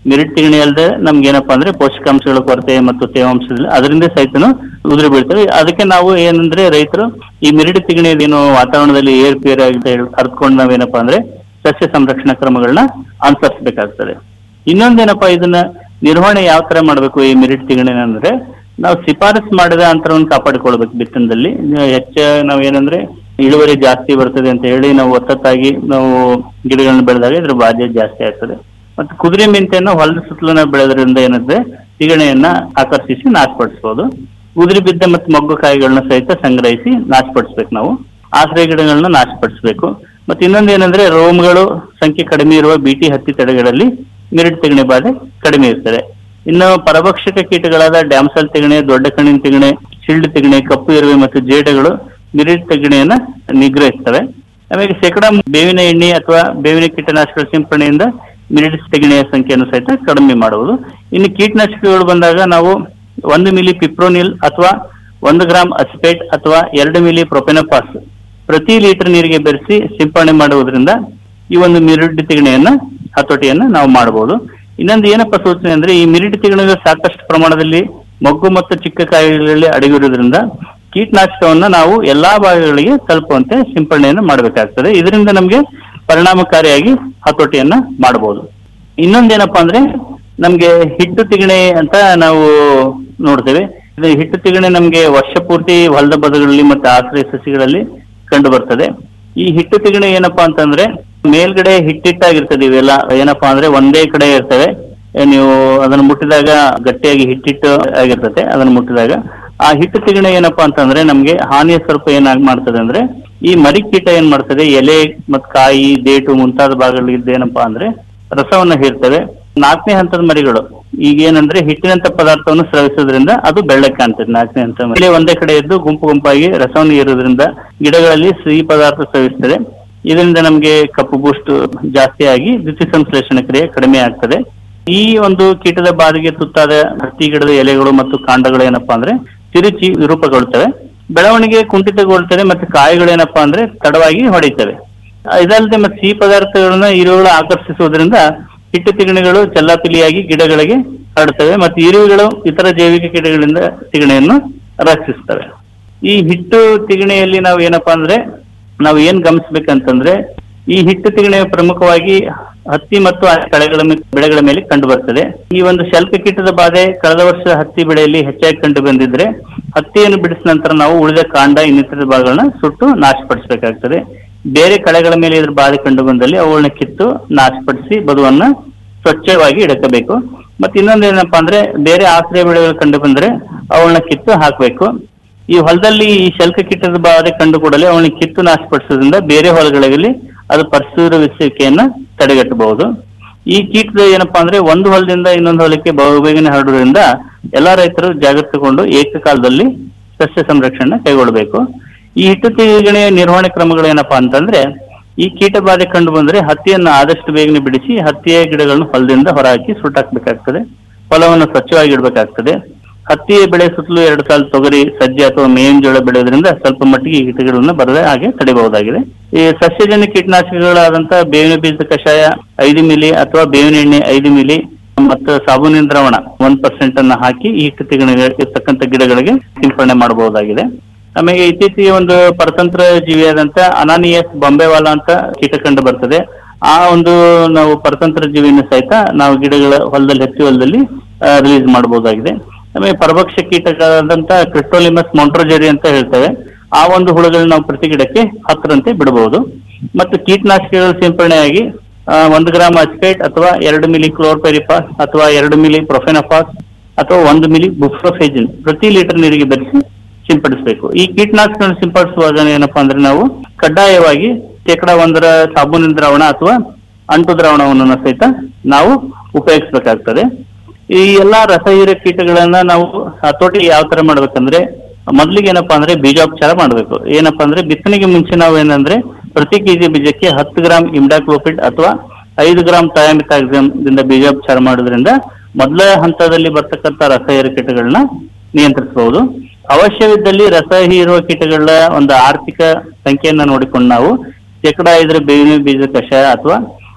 ಮಿರಿಟ್ ತಿಗಣಿ ಅಲ್ಲದೆ ನಮ್ಗೆ ಏನಪ್ಪಾ ಅಂದ್ರೆ ಪೋಷಕಾಂಶಗಳ ಕೊರತೆ ಮತ್ತು ತೇವಾಂಶದಲ್ಲಿ ಅದರಿಂದ ಸಹಿತನು ಉದುರಿ ಬೀಳ್ತವೆ ಅದಕ್ಕೆ ನಾವು ಏನಂದ್ರೆ ರೈತರು ಈ ಮಿರಿಟ್ ತಿಗಣಿ ಏನು ವಾತಾವರಣದಲ್ಲಿ ಏರ್ಪೇರ್ ಆಗಿ ಅರ್ತ್ಕೊಂಡು ನಾವೇನಪ್ಪಾ ಅಂದ್ರೆ ಸಸ್ಯ ಸಂರಕ್ಷಣಾ ಕ್ರಮಗಳನ್ನ ಅನುಸರಿಸಬೇಕಾಗ್ತದೆ ಇನ್ನೊಂದೇನಪ್ಪಾ ಇದನ್ನ ನಿರ್ವಹಣೆ ಯಾವ ತರ ಮಾಡಬೇಕು ಈ ಮಿರಿಟ್ ತಿಗಣಿನ ಅಂದ್ರೆ ನಾವು ಶಿಫಾರಸ್ ಮಾಡಿದ ಅಂತರವನ್ನು ಕಾಪಾಡಿಕೊಳ್ಬೇಕು ಬಿತ್ತನದಲ್ಲಿ ಹೆಚ್ಚ ನಾವು ಏನಂದ್ರೆ ಇಳುವರಿ ಜಾಸ್ತಿ ಬರ್ತದೆ ಅಂತ ಹೇಳಿ ನಾವು ಒತ್ತತ್ತಾಗಿ ನಾವು ಗಿಡಗಳನ್ನ ಬೆಳೆದಾಗ ಇದ್ರ ಬಾಧ್ಯತೆ ಜಾಸ್ತಿ ಆಗ್ತದೆ ಮತ್ತು ಕುದುರೆ ಮೆಂತೆಯನ್ನು ಹೊಲದ ಸುತ್ತಲನ್ನ ಬೆಳೆದ್ರಿಂದ ಏನಂದ್ರೆ ತಿಗಣೆಯನ್ನ ಆಕರ್ಷಿಸಿ ನಾಶಪಡಿಸಬಹುದು ಉದುರಿ ಬಿದ್ದ ಮತ್ತು ಮೊಗ್ಗು ಕಾಯಿಗಳನ್ನ ಸಹಿತ ಸಂಗ್ರಹಿಸಿ ನಾಶಪಡಿಸ್ಬೇಕು ನಾವು ಆಶ್ರಯ ಗಿಡಗಳನ್ನ ನಾಶಪಡಿಸಬೇಕು ಮತ್ತೆ ಇನ್ನೊಂದು ಏನಂದ್ರೆ ರೋಮ್ಗಳು ಸಂಖ್ಯೆ ಕಡಿಮೆ ಇರುವ ಬಿಟಿ ಹತ್ತಿ ತಡೆಗಳಲ್ಲಿ ಮಿರಿಟ್ ತಿಗಣೆ ಬಾಧೆ ಕಡಿಮೆ ಇರ್ತದೆ ಇನ್ನು ಪರಭಕ್ಷಕ ಕೀಟಗಳಾದ ಡ್ಯಾಮ್ಸಲ್ ತಿಗಣೆ ದೊಡ್ಡ ಕಣ್ಣಿನ ತಿಗಣೆ ಶಿಲ್ಡ್ ತಿಗಣೆ ಕಪ್ಪು ಇರುವೆ ಮತ್ತು ಜೇಡಗಳು ಮಿರಿಟ್ ತಿಗಣೆಯನ್ನ ನಿಗ್ರಹಿಸ್ತವೆ ಆಮೇಲೆ ಶೇಕಡ ಬೇವಿನ ಎಣ್ಣೆ ಅಥವಾ ಬೇವಿನ ಕೀಟನಾಶಕಗಳ ಸಿಂಪಡಣೆಯಿಂದ ಮಿರಿಟ್ ತಿಗಣೆಯ ಸಂಖ್ಯೆಯನ್ನು ಸಹಿತ ಕಡಿಮೆ ಮಾಡುವುದು ಇನ್ನು ಕೀಟನಾಶಕಗಳು ಬಂದಾಗ ನಾವು ಒಂದು ಮಿಲಿ ಪಿಪ್ರೋನಿಲ್ ಅಥವಾ ಒಂದು ಗ್ರಾಮ್ ಅಸಿಪೇಟ್ ಅಥವಾ ಎರಡು ಮಿಲಿ ಪ್ರೊಪೆನಪಾಸ್ ಪ್ರತಿ ಲೀಟರ್ ನೀರಿಗೆ ಬೆರೆಸಿ ಸಿಂಪಡಣೆ ಮಾಡುವುದರಿಂದ ಈ ಒಂದು ಮಿರಿಡ್ ತಿಗಣೆಯನ್ನ ಹತೋಟಿಯನ್ನ ನಾವು ಮಾಡಬಹುದು ಇನ್ನೊಂದು ಏನಪ್ಪ ಸೂಚನೆ ಅಂದ್ರೆ ಈ ಮಿರಿಡ್ ತಿಗಣೆಗಳು ಸಾಕಷ್ಟು ಪ್ರಮಾಣದಲ್ಲಿ ಮೊಗ್ಗು ಮತ್ತು ಚಿಕ್ಕ ಕಾಯಿಗಳಲ್ಲಿ ಅಡಗಿರುವುದರಿಂದ ಕೀಟನಾಶಕವನ್ನ ನಾವು ಎಲ್ಲಾ ಭಾಗಗಳಿಗೆ ತಲುಪುವಂತೆ ಸಿಂಪಡಣೆಯನ್ನು ಮಾಡಬೇಕಾಗ್ತದೆ ಇದರಿಂದ ನಮಗೆ ಪರಿಣಾಮಕಾರಿಯಾಗಿ ಹತೋಟಿಯನ್ನ ಮಾಡಬಹುದು ಇನ್ನೊಂದೇನಪ್ಪಾ ಅಂದ್ರೆ ನಮ್ಗೆ ಹಿಟ್ಟು ತಿಗಣೆ ಅಂತ ನಾವು ನೋಡ್ತೇವೆ ಇದು ಹಿಟ್ಟು ತಿಗಣೆ ನಮ್ಗೆ ವರ್ಷ ಪೂರ್ತಿ ಹೊಲದ ಬದಗಳಲ್ಲಿ ಮತ್ತೆ ಆಶ್ರಯ ಸಸಿಗಳಲ್ಲಿ ಕಂಡು ಬರ್ತದೆ ಈ ಹಿಟ್ಟು ತಿಗಣೆ ಏನಪ್ಪಾ ಅಂತಂದ್ರೆ ಮೇಲ್ಗಡೆ ಹಿಟ್ಟಿಟ್ಟಾಗಿರ್ತದೆ ಇವೆಲ್ಲ ಏನಪ್ಪಾ ಅಂದ್ರೆ ಒಂದೇ ಕಡೆ ಇರ್ತವೆ ಏ, ನೀವು ಅದನ್ನ ಮುಟ್ಟಿದಾಗ ಗಟ್ಟಿಯಾಗಿ ಹಿಟ್ಟಿಟ್ಟು ಆಗಿರ್ತದೆ ಅದನ್ನ ಮುಟ್ಟಿದಾಗ ಆ ಹಿಟ್ಟು ತಿಗಣೆ ಏನಪ್ಪಾ ಅಂತಂದ್ರೆ ನಮ್ಗೆ ಹಾನಿಯ ಸ್ವಲ್ಪ ಏನಾಗಿ ಮಾಡ್ತದೆ ಅಂದ್ರೆ ಈ ಮರಿ ಕೀಟ ಏನ್ ಮಾಡ್ತದೆ ಎಲೆ ಮತ್ ಕಾಯಿ ದೇಟು ಮುಂತಾದ ಭಾಗಗಳಿದ್ದು ಏನಪ್ಪಾ ಅಂದ್ರೆ ರಸವನ್ನ ಹೀರ್ತವೆ ನಾಲ್ಕನೇ ಹಂತದ ಮರಿಗಳು ಈಗ ಏನಂದ್ರೆ ಹಿಟ್ಟಿನಂತ ಪದಾರ್ಥವನ್ನು ಸ್ರವಿಸೋದ್ರಿಂದ ಅದು ಬೆಳ್ಳಕ್ಕೆ ಕಾಣ್ತದೆ ನಾಲ್ಕನೇ ಹಂತ ಮರಿ ಒಂದೇ ಕಡೆ ಇದ್ದು ಗುಂಪು ಗುಂಪಾಗಿ ರಸವನ್ನು ಹೀರೋದ್ರಿಂದ ಗಿಡಗಳಲ್ಲಿ ಸಿಹಿ ಪದಾರ್ಥ ಸ್ರವಿಸ್ತದೆ ಇದರಿಂದ ನಮಗೆ ಕಪ್ಪು ಬೂಸ್ಟ್ ಜಾಸ್ತಿ ಆಗಿ ದ್ಯುತಿ ಸಂಶ್ಲೇಷಣ ಕ್ರಿಯೆ ಕಡಿಮೆ ಆಗ್ತದೆ ಈ ಒಂದು ಕೀಟದ ಬಾಧೆಗೆ ತುತ್ತಾದ ಹತ್ತಿ ಗಿಡದ ಎಲೆಗಳು ಮತ್ತು ಕಾಂಡಗಳು ಏನಪ್ಪಾ ಅಂದ್ರೆ ತಿರುಚಿ ವಿರೂಪಗೊಳ್ತವೆ ಬೆಳವಣಿಗೆ ಕುಂಠಿತಗೊಳ್ತದೆ ಮತ್ತೆ ಕಾಯಿಗಳೇನಪ್ಪಾ ಅಂದ್ರೆ ತಡವಾಗಿ ಹೊಡಿತವೆ ಇದಲ್ಲದೆ ಮತ್ತೆ ಸಿಹಿ ಪದಾರ್ಥಗಳನ್ನ ಇರುವೆಗಳು ಆಕರ್ಷಿಸುವುದರಿಂದ ಹಿಟ್ಟು ತಿಗಣೆಗಳು ಚೆಲ್ಲಾಪಿಲಿಯಾಗಿ ಗಿಡಗಳಿಗೆ ಹರಡ್ತವೆ ಮತ್ತು ಇರುವೆಗಳು ಇತರ ಜೈವಿಕ ಕೀಟಗಳಿಂದ ತಿಗಣೆಯನ್ನು ರಕ್ಷಿಸ್ತವೆ ಈ ಹಿಟ್ಟು ತಿಗಣೆಯಲ್ಲಿ ನಾವು ಏನಪ್ಪಾ ಅಂದ್ರೆ ನಾವು ಏನ್ ಗಮನಿಸ್ಬೇಕಂತಂದ್ರೆ ಈ ಹಿಟ್ಟು ತಿಗಣೆ ಪ್ರಮುಖವಾಗಿ ಹತ್ತಿ ಮತ್ತು ಆ ಕಳೆಗಳ ಮೇ- ಬೆಳೆಗಳ ಮೇಲೆ ಕಂಡು ಬರ್ತದೆ ಈ ಒಂದು ಶಲ್ಕ ಕೀಟದ ಬಾಧೆ ಕಳೆದ ವರ್ಷ ಹತ್ತಿ ಬೆಳೆಯಲ್ಲಿ ಹೆಚ್ಚಾಗಿ ಕಂಡು ಬಂದಿದ್ರೆ ಹತ್ತಿಯನ್ನು ಬಿಡಿಸಿದ ನಂತರ ನಾವು ಉಳಿದ ಕಾಂಡ ಇನ್ನಿತರ ಭಾಗಗಳನ್ನ ಸುಟ್ಟು ನಾಶಪಡಿಸಬೇಕಾಗ್ತದೆ ಬೇರೆ ಕಳೆಗಳ ಮೇಲೆ ಇದ್ರ ಬಾಧೆ ಕಂಡು ಬಂದಲ್ಲಿ ಅವುಗಳನ್ನ ಕಿತ್ತು ನಾಶಪಡಿಸಿ ಬದುವನ್ನ ಸ್ವಚ್ಛವಾಗಿ ಇಡಕಬೇಕು ಮತ್ತೆ ಇನ್ನೊಂದು ಏನಪ್ಪಾ ಅಂದ್ರೆ ಬೇರೆ ಆಶ್ರಯ ಬೆಳೆಗಳು ಕಂಡು ಬಂದ್ರೆ ಅವುಗಳನ್ನ ಕಿತ್ತು ಹಾಕಬೇಕು ಈ ಹೊಲದಲ್ಲಿ ಈ ಶಲ್ಕ ಕೀಟದ ಬಾಧೆ ಕಂಡು ಕೂಡಲೇ ಅವನ್ನ ಕಿತ್ತು ನಾಶಪಡಿಸೋದ್ರಿಂದ ಬೇರೆ ಹೊಲಗಳಲ್ಲಿ ಅದು ಪರಿಸರವಿಸುವಿಕೆಯನ್ನ ತಡೆಗಟ್ಟಬಹುದು ಈ ಕೀಟದ ಏನಪ್ಪಾ ಅಂದ್ರೆ ಒಂದು ಹೊಲದಿಂದ ಇನ್ನೊಂದು ಹೊಲಕ್ಕೆ ಬಹುಬೇಗನೆ ಹರಡುವುದರಿಂದ ಎಲ್ಲಾ ರೈತರು ಜಾಗೃತಗೊಂಡು ಏಕಕಾಲದಲ್ಲಿ ಸಸ್ಯ ಸಂರಕ್ಷಣೆ ಕೈಗೊಳ್ಳಬೇಕು ಈ ಹಿಟ್ಟು ತಿಗಣೆಯ ನಿರ್ವಹಣೆ ಕ್ರಮಗಳು ಏನಪ್ಪಾ ಅಂತಂದ್ರೆ ಈ ಕೀಟ ಬಾಧೆ ಕಂಡು ಬಂದ್ರೆ ಹತ್ತಿಯನ್ನು ಆದಷ್ಟು ಬೇಗನೆ ಬಿಡಿಸಿ ಹತ್ತಿಯ ಗಿಡಗಳನ್ನು ಹೊಲದಿಂದ ಹೊರಹಾಕಿ ಸುಟ್ಟಾಕ್ಬೇಕಾಗ್ತದೆ ಹೊಲವನ್ನು ಸ್ವಚ್ಛವಾಗಿ ಇಡಬೇಕಾಗ್ತದೆ ಹತ್ತಿಯ ಬೆಳೆ ಸುತ್ತಲೂ ಎರಡು ಸಾಲ ತೊಗರಿ ಸಜ್ಜೆ ಅಥವಾ ಮೇವಿನ ಜೋಳ ಬೆಳೆಯೋದ್ರಿಂದ ಸ್ವಲ್ಪ ಮಟ್ಟಿಗೆ ಈ ಕೀಟಗಳನ್ನು ಬರದೆ ಹಾಗೆ ತಡೆಯಬಹುದಾಗಿದೆ ಈ ಸಸ್ಯಜನ್ಯ ಕೀಟನಾಶಕಗಳಾದಂತ ಬೇವಿನ ಬೀಜದ ಕಷಾಯ ಐದು ಮಿಲಿ ಅಥವಾ ಬೇವಿನ ಎಣ್ಣೆ ಐದು ಮಿಲಿ ಮತ್ತು ಸಾಬೂನಿನ ದ್ರಾವಣ ಒನ್ ಪರ್ಸೆಂಟ್ ಅನ್ನ ಹಾಕಿ ಈ ಹಿಟ್ಟು ತಿಗಣೆ ಇರ್ತಕ್ಕಂಥ ಗಿಡಗಳಿಗೆ ಸಿಂಪಡಣೆ ಮಾಡಬಹುದಾಗಿದೆ ಆಮೇಲೆ ಇತ್ತೀಚೆಗೆ ಒಂದು ಪರತಂತ್ರ ಜೀವಿಯಾದಂತ ಅನಾನಿಯಸ್ ಬೊಂಬೆವಾಲ ಅಂತ ಕೀಟ ಕಂಡು ಬರ್ತದೆ ಆ ಒಂದು ನಾವು ಪರತಂತ್ರ ಜೀವಿಯನ್ನು ಸಹಿತ ನಾವು ಗಿಡಗಳ ಹೊಲದಲ್ಲಿ ಹತ್ತಿ ಹೊಲದಲ್ಲಿ ರಿಲೀಸ್ ಮಾಡಬಹುದಾಗಿದೆ ಆಮೇಲೆ ಪರಭಕ್ಷ ಕೀಟಗಳಾದಂತ ಕ್ರಿಸ್ಟೋಲಿಮಸ್ ಮೊಂಟ್ರೋಜೆರಿ ಅಂತ ಹೇಳ್ತೇವೆ ಆ ಒಂದು ಹುಳುಗಳನ್ನ ನಾವು ಪ್ರತಿ ಗಿಡಕ್ಕೆ ಹತ್ತರಂತೆ ಬಿಡಬಹುದು ಮತ್ತು ಕೀಟನಾಶಕಗಳ ಸಿಂಪಡಣೆಯಾಗಿ ಆ, ಒಂದು ಗ್ರಾಮ್ ಅಸ್ಪೇಟ್ ಅಥವಾ ಎರಡು ಮಿಲಿ ಕ್ಲೋರ್ಪೆರಿಪಾಸ್ ಅಥವಾ ಎರಡು ಮಿಲಿ ಪ್ರೊಫೆನಫಾಸ್ ಅಥವಾ ಒಂದು ಮಿಲಿ ಬುಫ್ರೋಫೇಜಿನ್ ಪ್ರತಿ ಲೀಟರ್ ನೀರಿಗೆ ಬೆರೆಸಿ ಸಿಂಪಡಿಸಬೇಕು ಈ ಕೀಟನಾಶಕಗಳನ್ನು ಸಿಂಪಡಿಸುವಾಗ ಏನಪ್ಪಾ ಅಂದ್ರೆ ನಾವು ಕಡ್ಡಾಯವಾಗಿ ಶೇಕಡ ಒಂದರ ಸಾಬೂನಿನ ದ್ರಾವಣ ಅಥವಾ ಅಂಟು ದ್ರಾವಣವನ್ನು ಸಹಿತ ನಾವು ಉಪಯೋಗಿಸಬೇಕಾಗ್ತದೆ ಈ ಎಲ್ಲಾ ರಸಹೀರ ಕೀಟಗಳನ್ನ ನಾವು ಹತೋಟಿ ಯಾವ ತರ ಮಾಡ್ಬೇಕಂದ್ರೆ ಮೊದ್ಲಿಗೆ ಏನಪ್ಪಾ ಅಂದ್ರೆ ಬೀಜೋಪಚಾರ ಮಾಡ್ಬೇಕು ಏನಪ್ಪಾ ಅಂದ್ರೆ ಬಿತ್ತನೆಗೆ ಮುಂಚೆ ನಾವು ಏನಂದ್ರೆ ಪ್ರತಿ ಕೆಜಿ ಬೀಜಕ್ಕೆ ಹತ್ತು ಗ್ರಾಮ್ ಇಮ್ಡಾಕ್ಲೋಪಿಡ್ ಅಥವಾ ಐದು ಗ್ರಾಮ್ ಥಯಾಮಿಥಾಕ್ಸಿಮ್ ದಿಂದ ಬೀಜೋಪಚಾರ ಮಾಡೋದ್ರಿಂದ ಮೊದಲ ಹಂತದಲ್ಲಿ ಬರ್ತಕ್ಕಂಥ ರಸಹೀರ ಕೀಟಗಳನ್ನ ನಿಯಂತ್ರಿಸಬಹುದು ಅವಶ್ಯವಿದ್ದಲ್ಲಿ ರಸ ಹೀರುವ ಕೀಟಗಳ ಒಂದು ಆರ್ಥಿಕ ಸಂಖ್ಯೆಯನ್ನ ನೋಡಿಕೊಂಡು ನಾವು ಶೇಕಡ ಐದರ ಬೇವಿನ ಬೀಜ ಕಷಾಯ ಅಥವಾ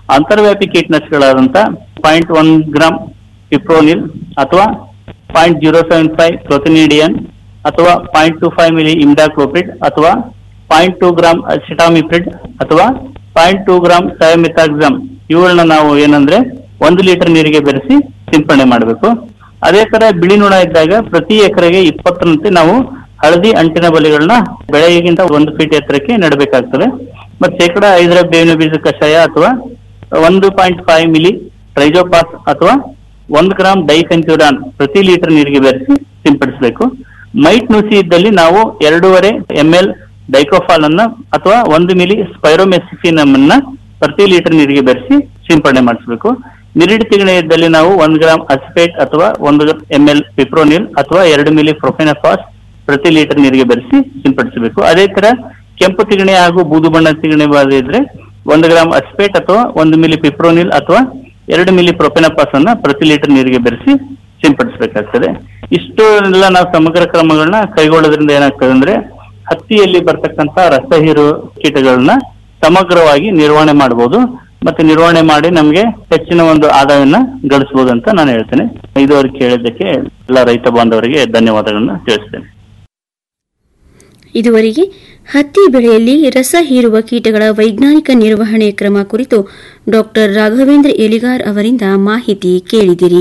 ಅಂತರ್ವ್ಯಾಪಿ ಕೀಟನಾಶಕಗಳಾದಂತ ಪಾಯಿಂಟ್ ಒನ್ ಗ್ರಾಮ್ ಪಿಪ್ರೋನಿಲ್ ಅಥವಾ ಪಾಯಿಂಟ್ ಜೀರೋ ಸೆವೆನ್ ಫೈವ್ ಪ್ರೊತಿನಿಡಿಯನ್ ಅಥವಾ point two five milli imidacloprid ಅಥವಾ ಪಾಯಿಂಟ್ ಟೂ ಗ್ರಾಮ್ ಸಿಟಾಮಿಪ್ರಿಡ್ ಅಥವಾ ಪಾಯಿಂಟ್ ಟೂ ಗ್ರಾಮ್ ಥಯೋಮಿಥಾಕ್ಸಮ್ ಇವುಗಳನ್ನ ನಾವು ಏನಂದ್ರೆ ಒಂದು ಲೀಟರ್ ನೀರಿಗೆ ಬೆರೆಸಿ ಸಿಂಪಡಣೆ ಮಾಡಬೇಕು ಅದೇ ತರ ಬಿಳಿ ನೊಣ ಇದ್ದಾಗ ಪ್ರತಿ ಎಕರೆಗೆ ಇಪ್ಪತ್ತರಂತೆ ನಾವು ಹಳದಿ ಅಂಟಿನ ಬಲಿಗಳನ್ನ ಬೆಳೆಗಿಂತ ಒಂದು ಫೀಟ್ ಎತ್ತರಕ್ಕೆ ನೆಡಬೇಕಾಗ್ತದೆ ಮತ್ತೆ ಶೇಕಡ ಐದರ ಬೇವಿನ ಬೀಜ ಕಷಾಯ ಅಥವಾ ಒಂದು ಪಾಯಿಂಟ್ ಫೈವ್ ಮಿಲಿ ಟ್ರೈಜೋಪಾಸ್ ಅಥವಾ ಒಂದು ಗ್ರಾಮ್ ಡೈಫೆನ್ಚುರಾನ್ ಪ್ರತಿ ಲೀಟರ್ ನೀರಿಗೆ ಬೆರೆಸಿ ಸಿಂಪಡಿಸಬೇಕು ಮೈಟ್ ನುಸಿ ಇದ್ದಲ್ಲಿ ನಾವು ಎರಡೂವರೆ ಎಂ ಎಲ್ ಡೈಕೋಫಾಲ್ ಅನ್ನ ಅಥವಾ ಒಂದು ಮಿಲಿ ಸ್ಪೈರೋಮೆಸಿಫಿನಮ್ ಅನ್ನ ಪ್ರತಿ ಲೀಟರ್ ನೀರಿಗೆ ಬೆರೆಸಿ ಸಿಂಪಡಣೆ ಮಾಡಿಸಬೇಕು ಮಿರಿಡ್ ತಿಗಣೆ ಇದ್ದಲ್ಲಿ ನಾವು ಒಂದ್ ಗ್ರಾಮ್ ಅಸಿಪೇಟ್ ಅಥವಾ ಒಂದು ಎಂ ಎಲ್ ಪಿಪ್ರೋನಿಲ್ ಅಥವಾ ಎರಡು ಮಿಲಿ ಪ್ರೊಫೆನಫಾಸ್ ಪ್ರತಿ ಲೀಟರ್ ನೀರಿಗೆ ಬೆರೆಸಿ ಸಿಂಪಡಿಸಬೇಕು ಅದೇ ತರ ಕೆಂಪು ತಿಗಣೆ ಹಾಗೂ ಬೂದು ಬಣ್ಣ ತಿಗಣೆ ಬಾಧೆ ಇದ್ರೆ ಒಂದು ಗ್ರಾಮ್ ಅಸ್ಪೇಟ್ ಅಥವಾ ಒಂದು ಮಿಲಿ ಪಿಪ್ರೋನಿಲ್ ಅಥವಾ ಎರಡು ಮಿಲಿ ಪ್ರೊಪೆನಪಾಸ್ ಅನ್ನ ಪ್ರತಿ ಲೀಟರ್ ನೀರಿಗೆ ಬೆರೆಸಿ ಸಿಂಪಡಿಸಬೇಕಾಗ್ತದೆ ಇಷ್ಟು ಎಲ್ಲ ನಾವು ಸಮಗ್ರ ಕ್ರಮಗಳನ್ನ ಕೈಗೊಳ್ಳೋದ್ರಿಂದ ಏನಾಗ್ತದೆ ಅಂದ್ರೆ ಹತ್ತಿಯಲ್ಲಿ ಬರ್ತಕ್ಕಂತ ರಸ ಹೀರು ಕೀಟಗಳನ್ನ ಸಮಗ್ರವಾಗಿ ನಿರ್ವಹಣೆ ಮಾಡಬಹುದು ಮತ್ತೆ ನಿರ್ವಹಣೆ ಮಾಡಿ ನಮಗೆ ಹೆಚ್ಚಿನ ಒಂದು ಆದಾಯವನ್ನ ಗಳಿಸಬಹುದು ಅಂತ ನಾನು ಹೇಳ್ತೇನೆ ಇದುವರೆಗೆ ಕೇಳಿದ್ದಕ್ಕೆ ಎಲ್ಲ ರೈತ ಬಾಂಧವರಿಗೆ ಧನ್ಯವಾದಗಳನ್ನ ತಿಳಿಸ್ತೇನೆ ಇದುವರೆಗೆ ಹತ್ತಿ ಬೆಳೆಯಲ್ಲಿ ರಸ ಹೀರುವ ಕೀಟಗಳ ವೈಜ್ಞಾನಿಕ ನಿರ್ವಹಣೆ ಕ್ರಮ ಕುರಿತು ಡಾಕ್ಟರ್ ರಾಘವೇಂದ್ರ ಎಲಿಗಾರ್ ಅವರಿಂದ ಮಾಹಿತಿ ಕೇಳಿದಿರಿ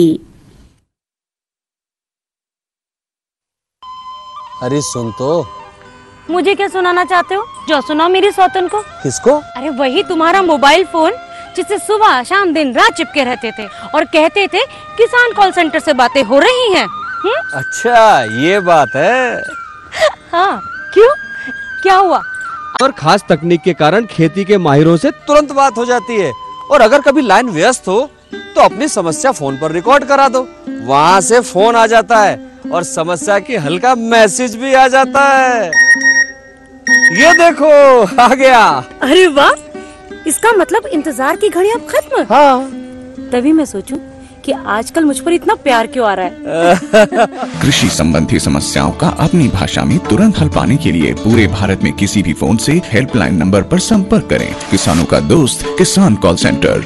अरे सुन तो मुझे क्या सुनाना चाहते हो जो सुनाओ मेरी सौतन को किसको अरे वही तुम्हारा मोबाइल फोन जिससे सुबह शाम दिन रात चिपके रहते थे और कहते थे किसान कॉल सेंटर से बातें हो रही हैं हम्म? अच्छा ये बात है हाँ क्यों क्या हुआ और खास तकनीक के कारण खेती के माहिरों से तुरंत बात हो जाती है और अगर कभी लाइन व्यस्त हो तो अपनी समस्या फोन पर रिकॉर्ड करा दो वहाँ से फोन आ जाता है और समस्या की हल का मैसेज भी आ जाता है ये देखो आ गया अरे वाह इसका मतलब इंतजार की घड़ी अब खत्म हाँ तभी मैं सोचूं कि आजकल मुझ पर इतना प्यार क्यों आ रहा है कृषि संबंधी समस्याओं का अपनी भाषा में तुरंत हल पाने के लिए पूरे भारत में किसी भी फोन से हेल्पलाइन नंबर पर संपर्क करें किसानों का दोस्त किसान कॉल सेंटर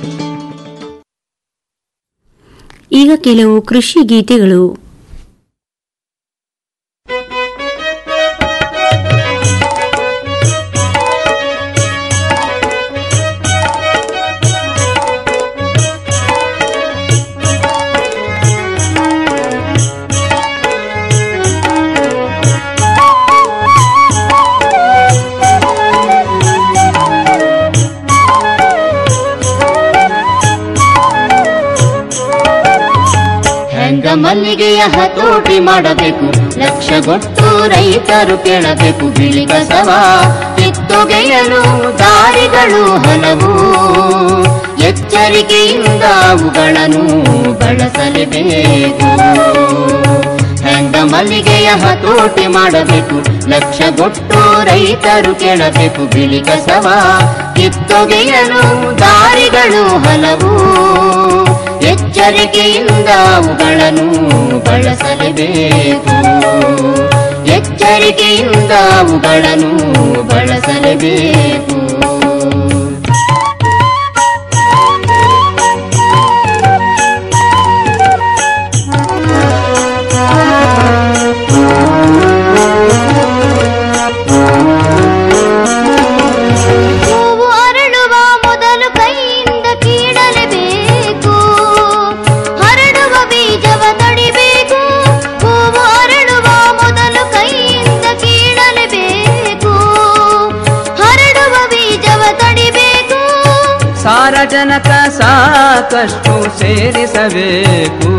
ಈಗ ಕೆಲವು ಕೃಷಿ ಗೀತೆಗಳು ಹೆಂಗ ಮಲ್ಲಿಗೆಯ ಹತೋಟಿ ಮಾಡಬೇಕು ಲಕ್ಷಗೊಟ್ಟು ರೈತರು ಕೇಳಬೇಕು ಬಿಳಿ ಕಸವ ಕಿತ್ತೊಗೆಯಲು ದಾರಿಗಳು ಹಲವು ಎಚ್ಚರಿಕೆಯಿಂದ ಅವುಗಳನ್ನು ಬಳಸಲೇಬೇಕು ಹೆಂಗ ಮಲ್ಲಿಗೆಯ ಹತೋಟಿ ಮಾಡಬೇಕು ಲಕ್ಷಗೊಟ್ಟು ರೈತರು ಕೇಳಬೇಕು ಬಿಳಿ ಕಸವ ಕಿತ್ತೊಗೆಯಲು ದಾರಿಗಳು ಹಲವು ಎಚ್ಚರಿಕೆಯಿಂದ ಅವುಗಳನ್ನು ಬಳಸಲೇಬೇಕು ಎಚ್ಚರಿಕೆಯಿಂದ ಅವುಗಳನ್ನು ಬಳಸಲೇಬೇಕು ಹೂವು ಅರಳುವ ಮೊದಲು ಕೈಯಿಂದ ಕೀಳಲೇಬೇಕು ಹರಡುವ ಬೀಜವ ತಡಿಬೇಕು ಹೂವು ಅರಳುವ ಮೊದಲು ಕೈಯಿಂದ ಕೀಳಲೇಬೇಕು ಹರಡುವ ಬೀಜವ ತಡಿಬೇಕು ಸಾರಜನಕ ಸಾಕಷ್ಟು ಸೇರಿಸಬೇಕು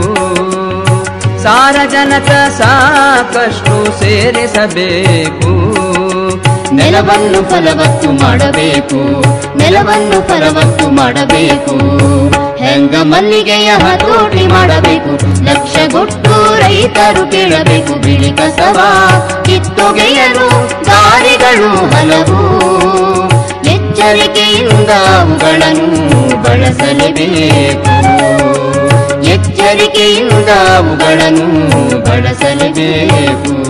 ಸಾರಜನಕ ಸಾಕಷ್ಟು ಸೇರಿಸಬೇಕು ನೆಲವನ್ನು ಫಲವತ್ತು ಮಾಡಬೇಕು ನೆಲವನ್ನು ಫಲವತ್ತು ಮಾಡಬೇಕು ಹೆಂಗ ಮಲ್ಲಿಗೆಯ ಹತೋಟಿ ಮಾಡಬೇಕು ಲಕ್ಷಗೊಟ್ಟು ರೈತರು ಕೇಳಬೇಕು ಬಿಳಿ ಕಸವ ಕಿತ್ತೊಗೆಯಲು ದಾರಿಗಳು ಹಲವು ಎಚ್ಚರಿಕೆಯಿಂದ ಅವುಗಳನ್ನು ಬಳಸಲೇಬೇಕು ಎಚ್ಚರಿಕೆಯಿಂದ ಅವುಗಳನ್ನು ಬಳಸಲೇಬೇಕು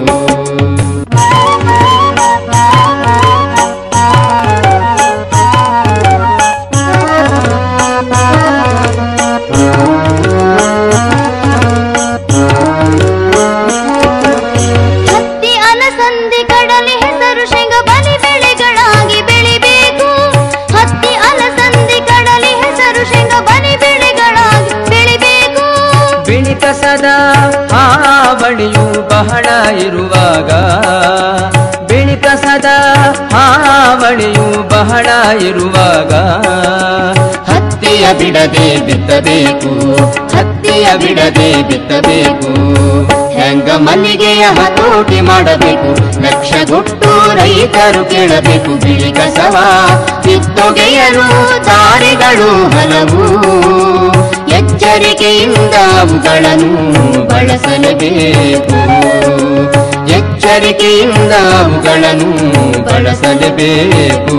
ಕಸದ ಹಾವಳಿಯು ಬಹಳ ಇರುವಾಗ ಬಿಳಿ ಕಸದ ಹಾವಳಿಯು ಬಹಳ ಇರುವಾಗ ಹತ್ತಿಯ ಬಿಡದೆ ಬಿತ್ತಬೇಕು ಹತ್ತಿಯ ಬಿಡದೆ ಬಿತ್ತಬೇಕು ಹೆಂಗ ಮಲ್ಲಿಗೆಯ ಹತೋಟಿ ಮಾಡಬೇಕು ಲಕ್ಷಗೊಟ್ಟು ರೈತರು ಕೇಳಬೇಕು ಬಿಳಿ ಕಸವ ಕಿತ್ತೊಗೆಯಲು ದಾರಿಗಳು ಹಲವು ಎಚ್ಚರಿಕೆಯಿಂದ ಅವುಗಳನ್ನು ಬಳಸಲೇಬೇಕು ಎಚ್ಚರಿಕೆಯಿಂದ ಅವುಗಳನ್ನು ಬಳಸಲೇಬೇಕು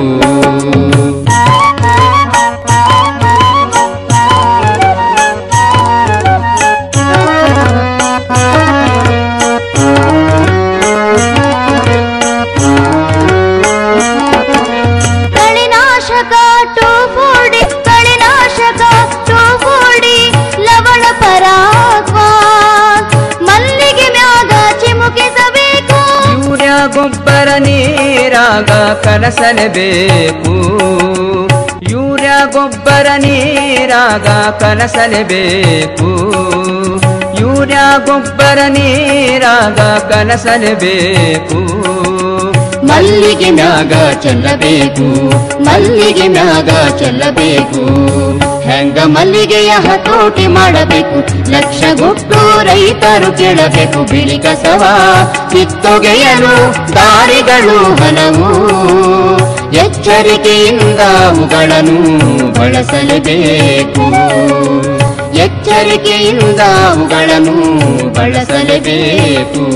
ಕಳೆನಾಶಕ ಟೋಫೋಡಿ ಕಳೆನಾಶಕ ಟೋಫೋಡಿ ಲವಣ ಪರಾಕ್ವ ಮಲ್ಲಿಗೆ ಮ್ಯಾಗ ಚಿಮುಕಿಸಬೇಕು ಯೂರಿಯಾ ಗೊಬ್ಬರ ನೀರಾಗ ಕಲಸಲೇಬೇಕು ಯೂರಿಯಾ ಗೊಬ್ಬರ ನೀರಾಗ ಕಲಸಲೇಬೇಕು ಯೂರಿಯಾ ಗೊಬ್ಬರ ನೀರಾಗ ಕಲಸಲೇಬೇಕು ಮಲ್ಲಿಗೆ ಮ್ಯಾಗ ಚೆಲ್ಲಬೇಕು ಮಲ್ಲಿಗೆ ಮ್ಯಾಗ ಚೆಲ್ಲಬೇಕು ಹೆಂಗ ಮಲ್ಲಿಗೆಯ ಹತೋಟಿ ಮಾಡಬೇಕು ಲಕ್ಷಗೊಟ್ಟು ರೈತರು ಕೇಳಬೇಕು ಬಿಳಿ ಕಸವ ಕಿತ್ತೊಗೆಯಲು ದಾರಿಗಳು ಹಲವು ಎಚ್ಚರಿಕೆಯಿಂದ ಅವುಗಳನ್ನು ಬಳಸಲೇಬೇಕು ಎಚ್ಚರಿಕೆಯಿಂದ ಅವುಗಳನ್ನು ಬಳಸಲೇಬೇಕು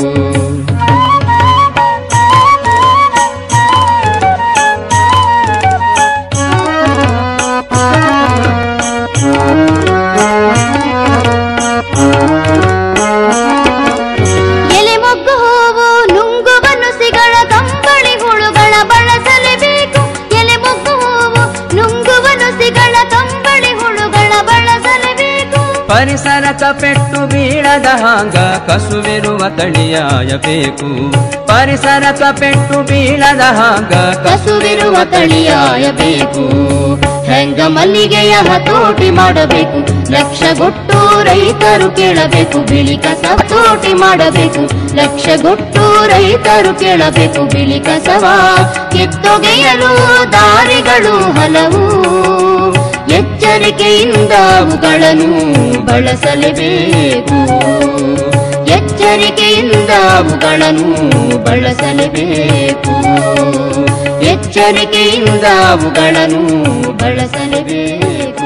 ಎಲೆ ಮೊಗ್ಗು ಹೂವು ನುಂಗು ಬನುಸಿಗಳ ಕಂಬಳಿ ಹುಳುಗಳ ಬಳಸಲೇಬೇಕು ಎಲೆ ಮೊಗ್ಗು ಹೂವು ನುಂಗು ಬನುಸಿಗಳ ಕಂಬಳಿ ಹುಳುಗಳ ಬಳಸಲೇಬೇಕು ಪರಿಸರಕ ಪೆಟ್ಟು ಬೀಳದ ಹಾಂಗ ಕಸುವಿರುವ ತಳಿಯಾಯಬೇಕು ಪರಿಸರಕ ಪೆಟ್ಟು ಬೀಳದ ಹಾಂಗ ಕಸುವಿರುವ ತಳಿಯಾಯಬೇಕು ಹೆಂಗ ಮಲ್ಲಿಗೆಯ ಹತೋಟಿ ಮಾಡಬೇಕು ಲಕ್ಷಗೊಟ್ಟು ರೈತರು ಕೇಳಬೇಕು ಬಿಳಿ ಕಸ ಹತೋಟಿ ಮಾಡಬೇಕು ಲಕ್ಷಗೊಟ್ಟು ರೈತರು ಕೇಳಬೇಕು ಬಿಳಿ ಕಸವ ಕಿತ್ತೊಗೆಯಲು ದಾರಿಗಳು ಹಲವು ಎಚ್ಚರಿಕೆಯಿಂದ ಅವುಗಳನ್ನು ಬಳಸಲೇಬೇಕು ಎಚ್ಚರಿಕೆಯಿಂದ ಅವುಗಳನ್ನು ಬಳಸಲೇಬೇಕು ಎಚ್ಚರಿಕೆಯಿಂದ ಅವುಗಳನ್ನು ಬಳಸಲೇಬೇಕು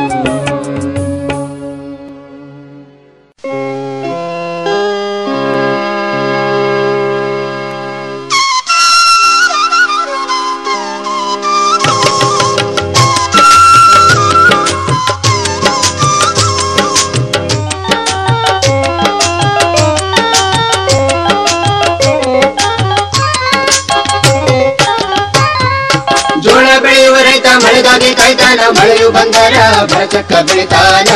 ಜೋಳ ಬೆಳೆಯುವ ರೈತ ಮಳೆಗಾಗಿ ಕಾಯ್ತಾನ ಮಳೆಯು ಬಂದರ ಬರಚಕ್ಕ ಬೆಳಿತಾನ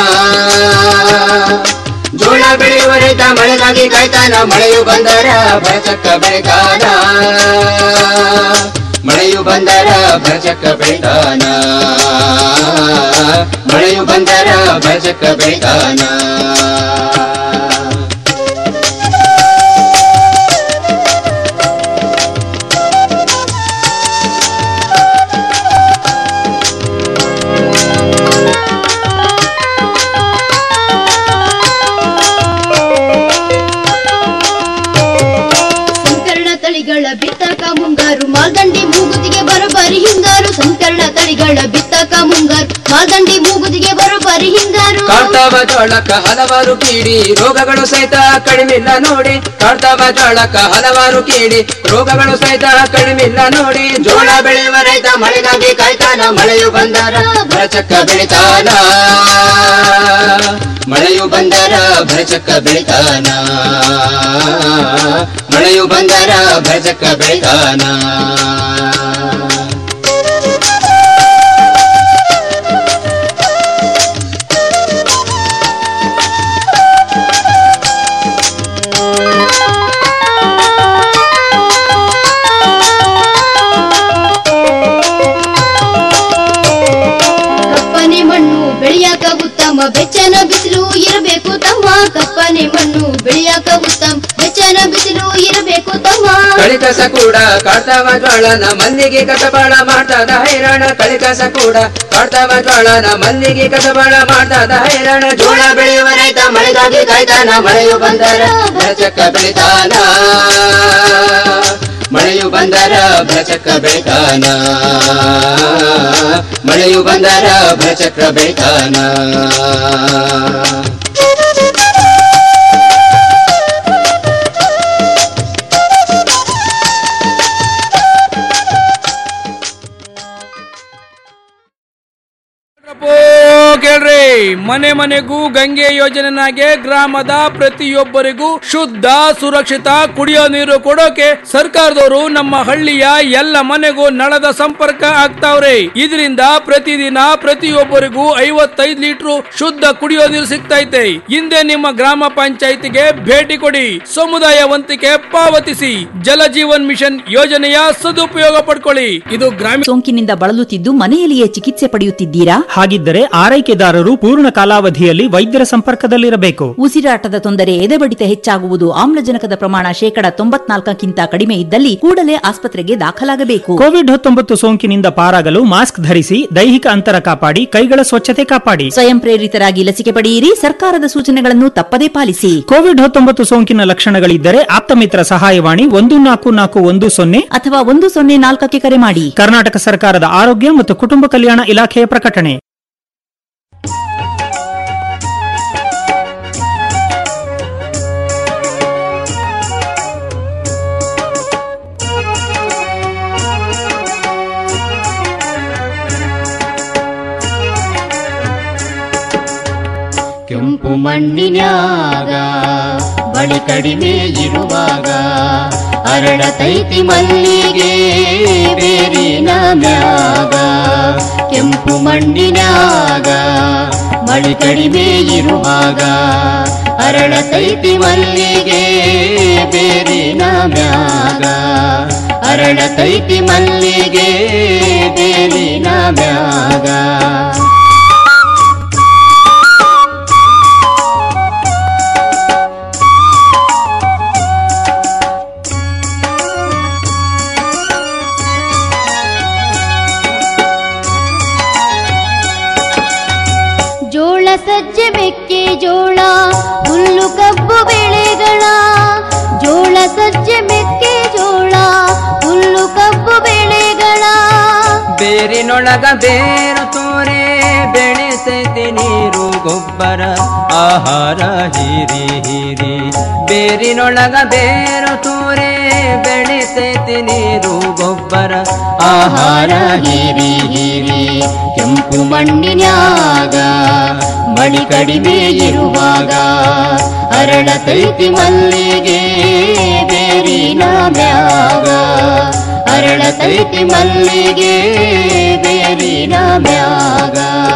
ಜೋಳ ಬೆಳೆಯುವ ರೈತ ಮಳೆಗಾಗಿ ಕಾಯ್ತಾನ ಮಳೆಯು ಬಂದರ ಬರಚಕ್ಕ ಬೆಳಿತಾನ ಮಳೆಯು ಬಂದರ ಬರಚಕ್ಕ ಬೆಳಿತಾನ ಮಳೆಯು ಬಂದರ ಬರಚಕ್ಕ ಬೆಳಿತಾನ ಸಂಕರಣ ತಳಿಗಳ ಬಿತ್ತಕ ಮುಂಗಾರು ಮಾಲ್ದಂಡಿ ಮೂಗುದಿಗೆ ಬರೋಬ್ಬರಿ ಹಿಂಗಾರು ಸಂಕರಣ ತಳಿಗಳ ಬಿತ್ತಕ ಮುಂಗಾರು ಮಾಲ್ದಂಡಿ ಮೂಗುದಿಗೆ ಬರೋಬ್ಬರಿ ಹಿಂಗಾರು ಕಾಡ್ತಾವ ಜೋಳಕ್ಕ ಹಲವಾರು ಕೀಡಿ ರೋಗಗಳು ಸಹಿತ ಕಡಿಮಿಲ್ಲ ನೋಡಿ ಕಾಡ್ತಾವ ಜೋಳಕ್ಕ ಹಲವಾರು ಕೀಡಿ ರೋಗಗಳು ಸಹಿತ ಕಡಿಮಿಲ್ಲ ನೋಡಿ ಜೋಳ ಬೆಳೆಯುವ ರೈತ ಮಳೆಗಾಗಿ ಕಾಯ್ತಾನ ಮಳೆಯು ಬಂದರ ಭರಚಕ್ಕ ಬೆಳಿತಾನ ಮಳೆಯು ಬಂದರ ಭರಚಕ್ಕ ಬೆಳಿತಾನ ಮಳೆಯು ಬಂದರ ಭರಚಕ್ಕ ಬೆಳಿತಾನ ಕಪ್ಪನೆ ಮಣ್ಣು ಬೆಳೆಯಾಕ ಉತ್ತಮ ಉತ್ತಮ ಬೆಚ್ಚನ ಬಿಸಿಲು ಇರಬೇಕು ತಮ್ಮ ಕಪ್ಪನೆ ಮಣ್ಣು ಬೆಳೆಯಾಕ ಉತ್ತಮ ಬೆಚ್ಚನ ಬಿಸಿಲು ಇರಬೇಕು ತಮ್ಮ ಕಳಿಕಸ ಕೂಡ ಕಾಡ್ತಾವ ಜ್ವಾಳನ ಮಲ್ಲಿಗೆ ಕಸಬಾಳ ಮಾಡ್ತದ ಹೈರಾಣ ಕಳಿಕಸ ಕೂಡ ಕಾಡ್ತಾವ ಜ್ವಾಳನ ಮಲ್ಲಿಗೆ ಕಸಬಾಳ ಮಾಡ್ತದ ಹೈರಾಣ ಜೋಳ ಬೆಳೆಯುವ ರೈತ ಮಳೆಗಾಗಿ ಕಾಯ್ತಾನ ಮಳೆಯು ಬಂದರ ಬೆಳಚಕ್ಕ ಬೆಳಿತಾನ ಮಳೆಯು ಬಂದರ ಬೆಳಚಕ್ಕ ಬೆಳಿತಾನ ಮಳೆಯು ಬಂದರ ಬೆಳಚಕ್ರ ಬೆಳಿತಾನ ಓ ಕೇಳ್ರಿ ಮನೆ ಮನೆಗೂ ಗಂಗೆ ಯೋಜನೆನಾಗೆ ಗ್ರಾಮದ ಪ್ರತಿಯೊಬ್ಬರಿಗೂ ಶುದ್ಧ ಸುರಕ್ಷಿತ ಕುಡಿಯೋ ನೀರು ಕೊಡೋಕೆ ಸರ್ಕಾರದವರು ನಮ್ಮ ಹಳ್ಳಿಯ ಎಲ್ಲ ಮನೆಗೂ ನಳದ ಸಂಪರ್ಕ ಆಗ್ತಾವ್ರೆ ಇದರಿಂದ ಪ್ರತಿದಿನ ಪ್ರತಿಯೊಬ್ಬರಿಗೂ ಐವತ್ತೈದು ಲೀಟರ್ ಶುದ್ಧ ಕುಡಿಯೋ ನೀರು ಸಿಗ್ತೈತೆ ಹಿಂದೆ ನಿಮ್ಮ ಗ್ರಾಮ ಪಂಚಾಯಿತಿಗೆ ಭೇಟಿ ಕೊಡಿ ಸಮುದಾಯ ವಂತಿಕೆ ಪಾವತಿಸಿ ಜಲ ಜೀವನ್ ಮಿಷನ್ ಯೋಜನೆಯ ಸದುಪಯೋಗ ಪಡ್ಕೊಳ್ಳಿ ಇದು ಗ್ರಾಮೀಣ ಸೋಂಕಿನಿಂದ ಬಳಲುತ್ತಿದ್ದು ಮನೆಯಲ್ಲಿಯೇ ಚಿಕಿತ್ಸೆ ಪಡೆಯುತ್ತಿದ್ದೀರಾ ಹಾಗಿದ್ದರೆ ಆರೈಕೆದಾರರು ಪೂರ್ಣ ಕಾಲಾವಧಿಯಲ್ಲಿ ವೈದ್ಯರ ಸಂಪರ್ಕದಲ್ಲಿರಬೇಕು ಉಸಿರಾಟದ ತೊಂದರೆ ಎದೆಬಡಿತ ಹೆಚ್ಚಾಗುವುದು ಆಮ್ಲಜನಕದ ಪ್ರಮಾಣ ಶೇಕಡ ತೊಂಬತ್ನಾಲ್ಕಕ್ಕಿಂತ ಕಡಿಮೆ ಇದ್ದಲ್ಲಿ ಕೂಡಲೇ ಆಸ್ಪತ್ರೆಗೆ ದಾಖಲಾಗಬೇಕು ಕೋವಿಡ್ ಹತ್ತೊಂಬತ್ತು ಸೋಂಕಿನಿಂದ ಪಾರಾಗಲು ಮಾಸ್ಕ್ ಧರಿಸಿ ದೈಹಿಕ ಅಂತರ ಕಾಪಾಡಿ ಕೈಗಳ ಸ್ವಚ್ಛತೆ ಕಾಪಾಡಿ ಸ್ವಯಂ ಪ್ರೇರಿತರಾಗಿ ಲಸಿಕೆ ಪಡೆಯಿರಿ ಸರ್ಕಾರದ ಸೂಚನೆಗಳನ್ನು ತಪ್ಪದೇ ಪಾಲಿಸಿ ಕೋವಿಡ್ ಹತ್ತೊಂಬತ್ತು ಸೋಂಕಿನ ಲಕ್ಷಣಗಳಿದ್ದರೆ ಆಪ್ತಮಿತ್ರ ಸಹಾಯವಾಣಿ ಒಂದು ನಾಲ್ಕು ನಾಲ್ಕು ಒಂದು ಸೊನ್ನೆ ಅಥವಾ ಒಂದು ಸೊನ್ನೆ ನಾಲ್ಕಕ್ಕೆ ಕರೆ ಮಾಡಿ ಕರ್ನಾಟಕ ಸರ್ಕಾರದ ಆರೋಗ್ಯ ಮತ್ತು ಕುಟುಂಬ ಕಲ್ಯಾಣ ಇಲಾಖೆಯ ಪ್ರಕಟಣೆ ಕೆಂಪು ಮಣ್ಣಿನ್ಯಾಗ ಬಳಿ ಕಡಿಮೆ ಇರುವಾಗ ಅರಳತೈತಿ ಮಲ್ಲಿಗೆ ಬೇರಿನ ಮ್ಯಾಗ ಕೆಂಪು ಮಣ್ಣಿನ್ಯಾಗ ಮಳಿ ಕಡಿಮೆ ಇರುವಾಗ ಅರಳತೈತಿ ಮಲ್ಲಿಗೆ ಬೇರಿನ ಮ್ಯಾಗ ಅರಳತೈತಿ ಮಲ್ಲಿಗೆ ಬೇರಿನ ಮ್ಯಾಗ ಜೋಳ ಸಜ್ಜೆ ಮೆಕ್ಕೆ ಜೋಳ ಹುಲ್ಲು ಕಬ್ಬು ಬೆಳೆಗಳ ಜೋಳ ಸಜ್ಜೆ ಮೆಕ್ಕೆ ಜೋಳ ಹುಲ್ಲು ಕಬ್ಬು ಬೆಳೆಗಳ ಬೇರಿನೊಳಗ ಬೇರು ತೋರೆ ಬೆಳೆಸೈತಿ ನೀರು ಗೊಬ್ಬರ ಆಹಾರ ಹೀರಿ ಹೀರಿ ಬೇರಿನೊಳಗ ಬೇರು ತೋರೆ ಬೆಳೆಸೈತಿ ನೀರು ಗೊಬ್ಬರ ಆಹಾರ ಹೀರಿ ಹೀರಿ ಕೆಂಪು ಮಣ್ಣಿನ್ಯಾಗ ಮಳಿ ಕಡಿಮೆ ಇರುವಾಗ ಅರಳತೈತಿ ಮಲ್ಲಿಗೆ ಬೇರಿನ ಮ್ಯಾಗ ಅರಳತೈತಿ ಮಲ್ಲಿಗೆ ಬೇರಿನ ಮ್ಯಾಗ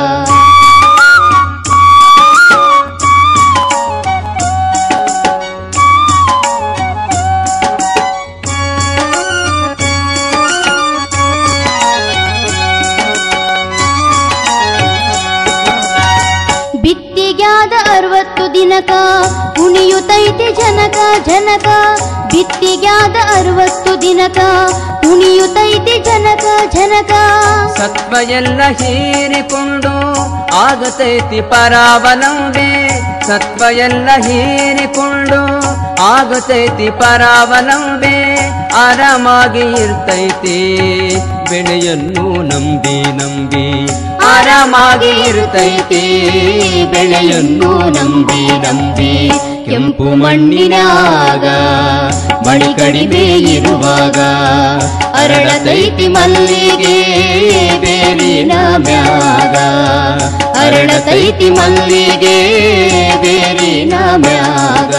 ಬಿತ್ತಿಗ್ಯಾದ ಅರವತ್ತು ದಿನಕ ಕುಣಿಯುತ್ತೈತಿ ಜನಕ ಜನಕ ಬಿತ್ತಿಗ್ಯಾದ ಅರವತ್ತು ದಿನಕ ಕುಣಿಯುತ್ತೈತಿ ಜನಕ ಜನಕ ಸತ್ವ ಎಲ್ಲ ಹೀರಿಕೊಂಡು ಆಗತೈತಿ ಪರಾವಲಂಬೆ ಸತ್ವ ಎಲ್ಲ ಹೀರಿಕೊಂಡು ಆಗತೈತಿ ಪರಾವಲಂಬೆ ಆರಾಮಾಗಿ ಇರ್ತೈತಿ ಬೆಳೆಯನ್ನು ನಂಬಿ ನಂಬಿ ಆರಾಮಾಗಿ ಇರ್ತೈತಿ ಬೆಳೆಯನ್ನು ನಂಬಿ ನಂಬಿ ಕೆಂಪು ಮಣ್ಣಿನಾಗ ಮಳಿ ಕಡಿಮೆ ಇರುವಾಗ ಅರಳತೈತಿ ಮಲ್ಲಿಗೆ ಬೇರಿನ ಮ್ಯಾಗ ಅರಳತೈತಿ ಮಲ್ಲಿಗೆ ಬೇರಿನ ಮ್ಯಾಗ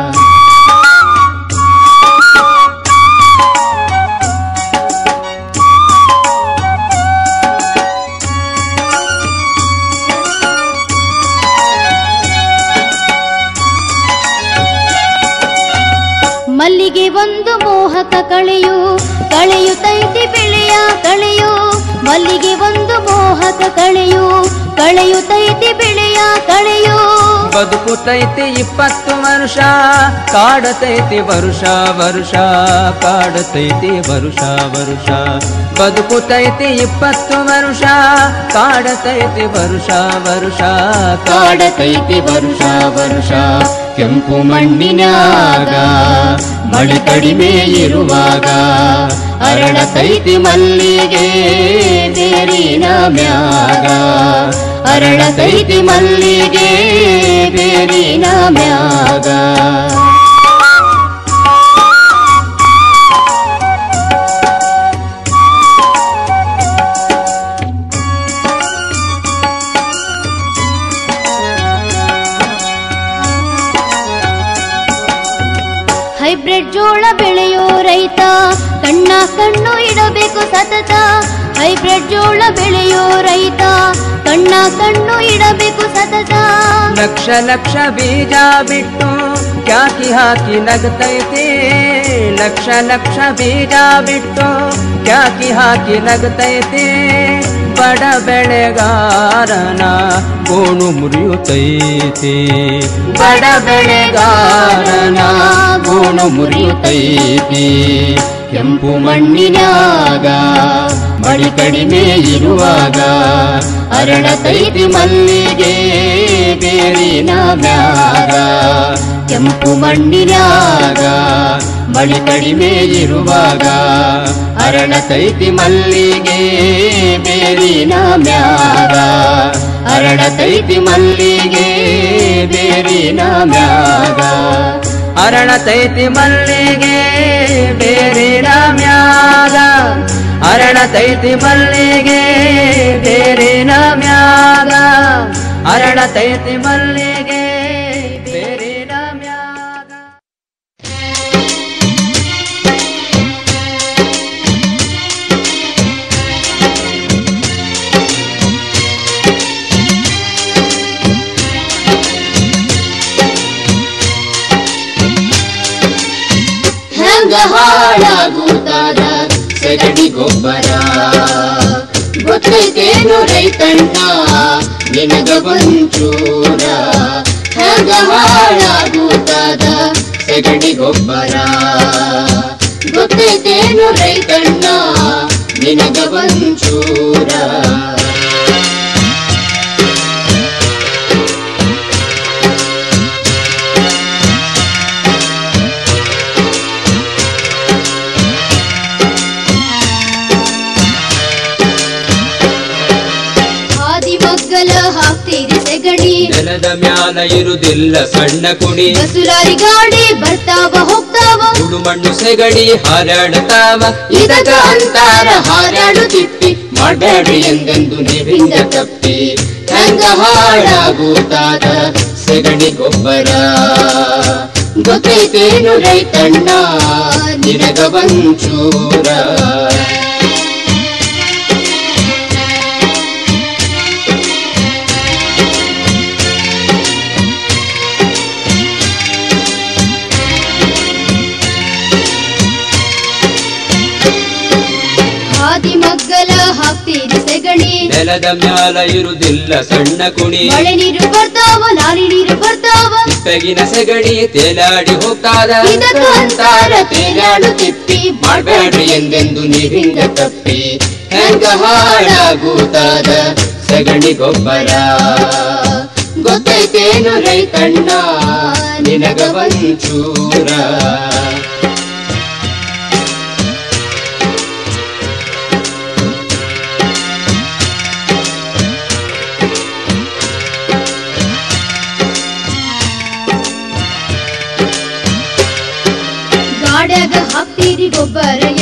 ಮಲ್ಲಿಗೆ ಒಂದು ಮೋಹಕ ಕಳೆಯು ಕಳೆಯುತ್ತೈತಿ ಬೆಳೆಯ ಕಳೆಯು ಮಲ್ಲಿಗೆ ಒಂದು ಮೋಹಕ ಕಳೆಯು ಕಳೆಯುತ್ತೈತಿ ಬೆಳೆಯ ಸಮಯ ಕಳೆಯೋ ಬದುಕುತೈತಿ ಇಪ್ಪತ್ತು ವರ್ಷ ಕಾಡತೈತಿ ವರುಷ ವರುಷ ಕಾಡತೈತಿ ವರುಷ ವರುಷ ಬದುಕುತೈತಿ ಇಪ್ಪತ್ತು ವರ್ಷ ಕಾಡತೈತಿ ವರುಷ ವರುಷ ಕಾಡತೈತಿ ವರುಷ ವರುಷ ಕೆಂಪು ಮಣ್ಣಿನಾಗ ಮಳೆ ಕಡಿಮೆ ಇರುವಾಗ ಅರಳತೈತಿ ಮಲ್ಲಿಗೆ ಬೇರಿನ ಮ್ಯಾಗ ಅರಳತೈತಿ ಮಲ್ಲಿಗೆ ಬೇರಿನ ಮ್ಯಾಗ ಹೈಬ್ರಿಡ್ ಜೋಳ ಬೆಳೆಯೋ ರೈತ ಕಣ್ಣ ಕಣ್ಣು ಇಡಬೇಕು ಸತತ ಹೈಬ್ರಿಡ್ ಜೋಳ ಬೆಳೆಯೋ ರೈತ ಕಣ್ಣ ಕಣ್ಣು ಇಡಬೇಕು ಸತತ ಲಕ್ಷ ಲಕ್ಷ ಬೀಜ ಬಿಟ್ಟು ಕ್ಯಾಕಿ ಹಾಕಿ ನಗತೈತಿ ಲಕ್ಷ ಲಕ್ಷ ಬೀಜ ಬಿಟ್ಟು ಕ್ಯಾಕಿ ಹಾಕಿ ನಗತೈತಿ ಬಡ ಬೆಳೆಗಾರನ ಗೋಣು ಮುರಿಯುತ್ತೈತಿ ಬಡ ಬೆಳೆಗಾರನ ಗೋಣು ಮುರಿಯುತ್ತೈತಿ ಕೆಂಪು ಮಣ್ಣಿನಾಗ ಮಳಿ ಕಡಿಮೆ ಇರುವಾಗ ಅರಳತೈತಿ ಮಲ್ಲಿಗೆ ಬೇರಿನ ಮ್ಯಾಗ ಕೆಂಪು ಮಣ್ಣಿನಾಗ ಮಳಿ ಕಡಿಮೆ ಇರುವಾಗ ಅರಳತೈತಿ ಮಲ್ಲಿಗೆ ಬೇರಿನ ಮ್ಯಾಗ ಅರಳತೈತಿ ಮಲ್ಲಿಗೆ ಬೇರಿನ ಮ್ಯಾಗ ಅರಳತೈತಿ ಮಲ್ಲಿಗೆ ಬೇರಿನ ಮ್ಯಾಗ ಅರಳತೈತಿ ಮಲ್ಲಿಗೆ ಬೇರಿನ ಮ್ಯಾಗ ಅರಳತೈತಿ ಮಲ್ಲಿಗೆ ಬೇರಿನ ಮ್ಯಾಗ ಹೆಂಗ ಹಾಳಾಗುತ್ತಾದ ಸಗಡಿ ಗೊಬ್ಬರ ಗೊತ್ತೈತೇನು ರೈತಣ್ಣ ನಿನಗ ಒಂಚೂರ ಹೆಂಗ ಹಾಳಾಗುತ್ತಾದ ಸಗಡಿ ಗೊಬ್ಬರ ಗೊತ್ತೈತೇನು ರೈತಣ್ಣ ನಿನಗ ಒಂಚೂರ ಹಾದಿ ಮಗ್ಗಲ ಹಾಕ್ತೀರಿ ಸೆಗಣಿ ನೆಲದ ಮ್ಯಾಲ ಇರುದಿಲ್ಲ ಸಣ್ಣ ಕುಡಿ ಬಸುಲಾರಿ ಗಾಡಿ ಬರ್ತಾವ ಹೋಗ್ತಾವ ಸುಡು ಮಣ್ಣು ಸೆಗಡಿ ಹಾರಾಡತಾವ ಇದಕ ಅಂತಾರ ಹಾರಾಡು ತಿಪ್ಪಿ ಮಾಡಬೇಡಿ ಎಂದೆಂದು ನೀವಿಂದ ತಪ್ಪಿ ಹೆಂಗ ಹಾಳಾಗುತ್ತಾದ ಸೆಗಣಿ ಗೊಬ್ಬರ ಗೊತ್ತೈತೇನು ರೈತಣ್ಣ ನಿನಗ ಒಂಚೂರ ಹಾದಿ ಮಗ್ಗಲ ಹಾಕ್ತೀರಿ ಸೆಗಣಿ ನೆಲದ ಮ್ಯಾಲ ಇರುದಿಲ್ಲ ಸಣ್ಣ ಕುಡಿ ಮಳೆ ನೀರು ಬರ್ತಾವ ಲಾರಿ ನೀರು ಬರ್ತಾವ ಬೆಗಿನ ಸೆಗಡಿ ತೇಲಾಡಿ ಹೋಗ್ತಾದ ಇದಕ ಅಂತಾರ ತೇಲಾಡು ತಿಪ್ಪಿ ಮಾಡಬೇಡ್ರಿ ಎಂದೆಂದು ನೀವಿಂದ ತಪ್ಪಿ ಹೆಂಗ ಹಾಳಾಗುತ್ತಾದ ಸಗಣಿ ಗೊಬ್ಬರ ಗೊತ್ತೈತೇನು ರೈತಣ್ಣ ನಿನಗ ಒಂಚೂರ ಗಾಡ್ಯಾಗ ಹಾಕ್ತೀರಿ ಗೊಬ್ಬರ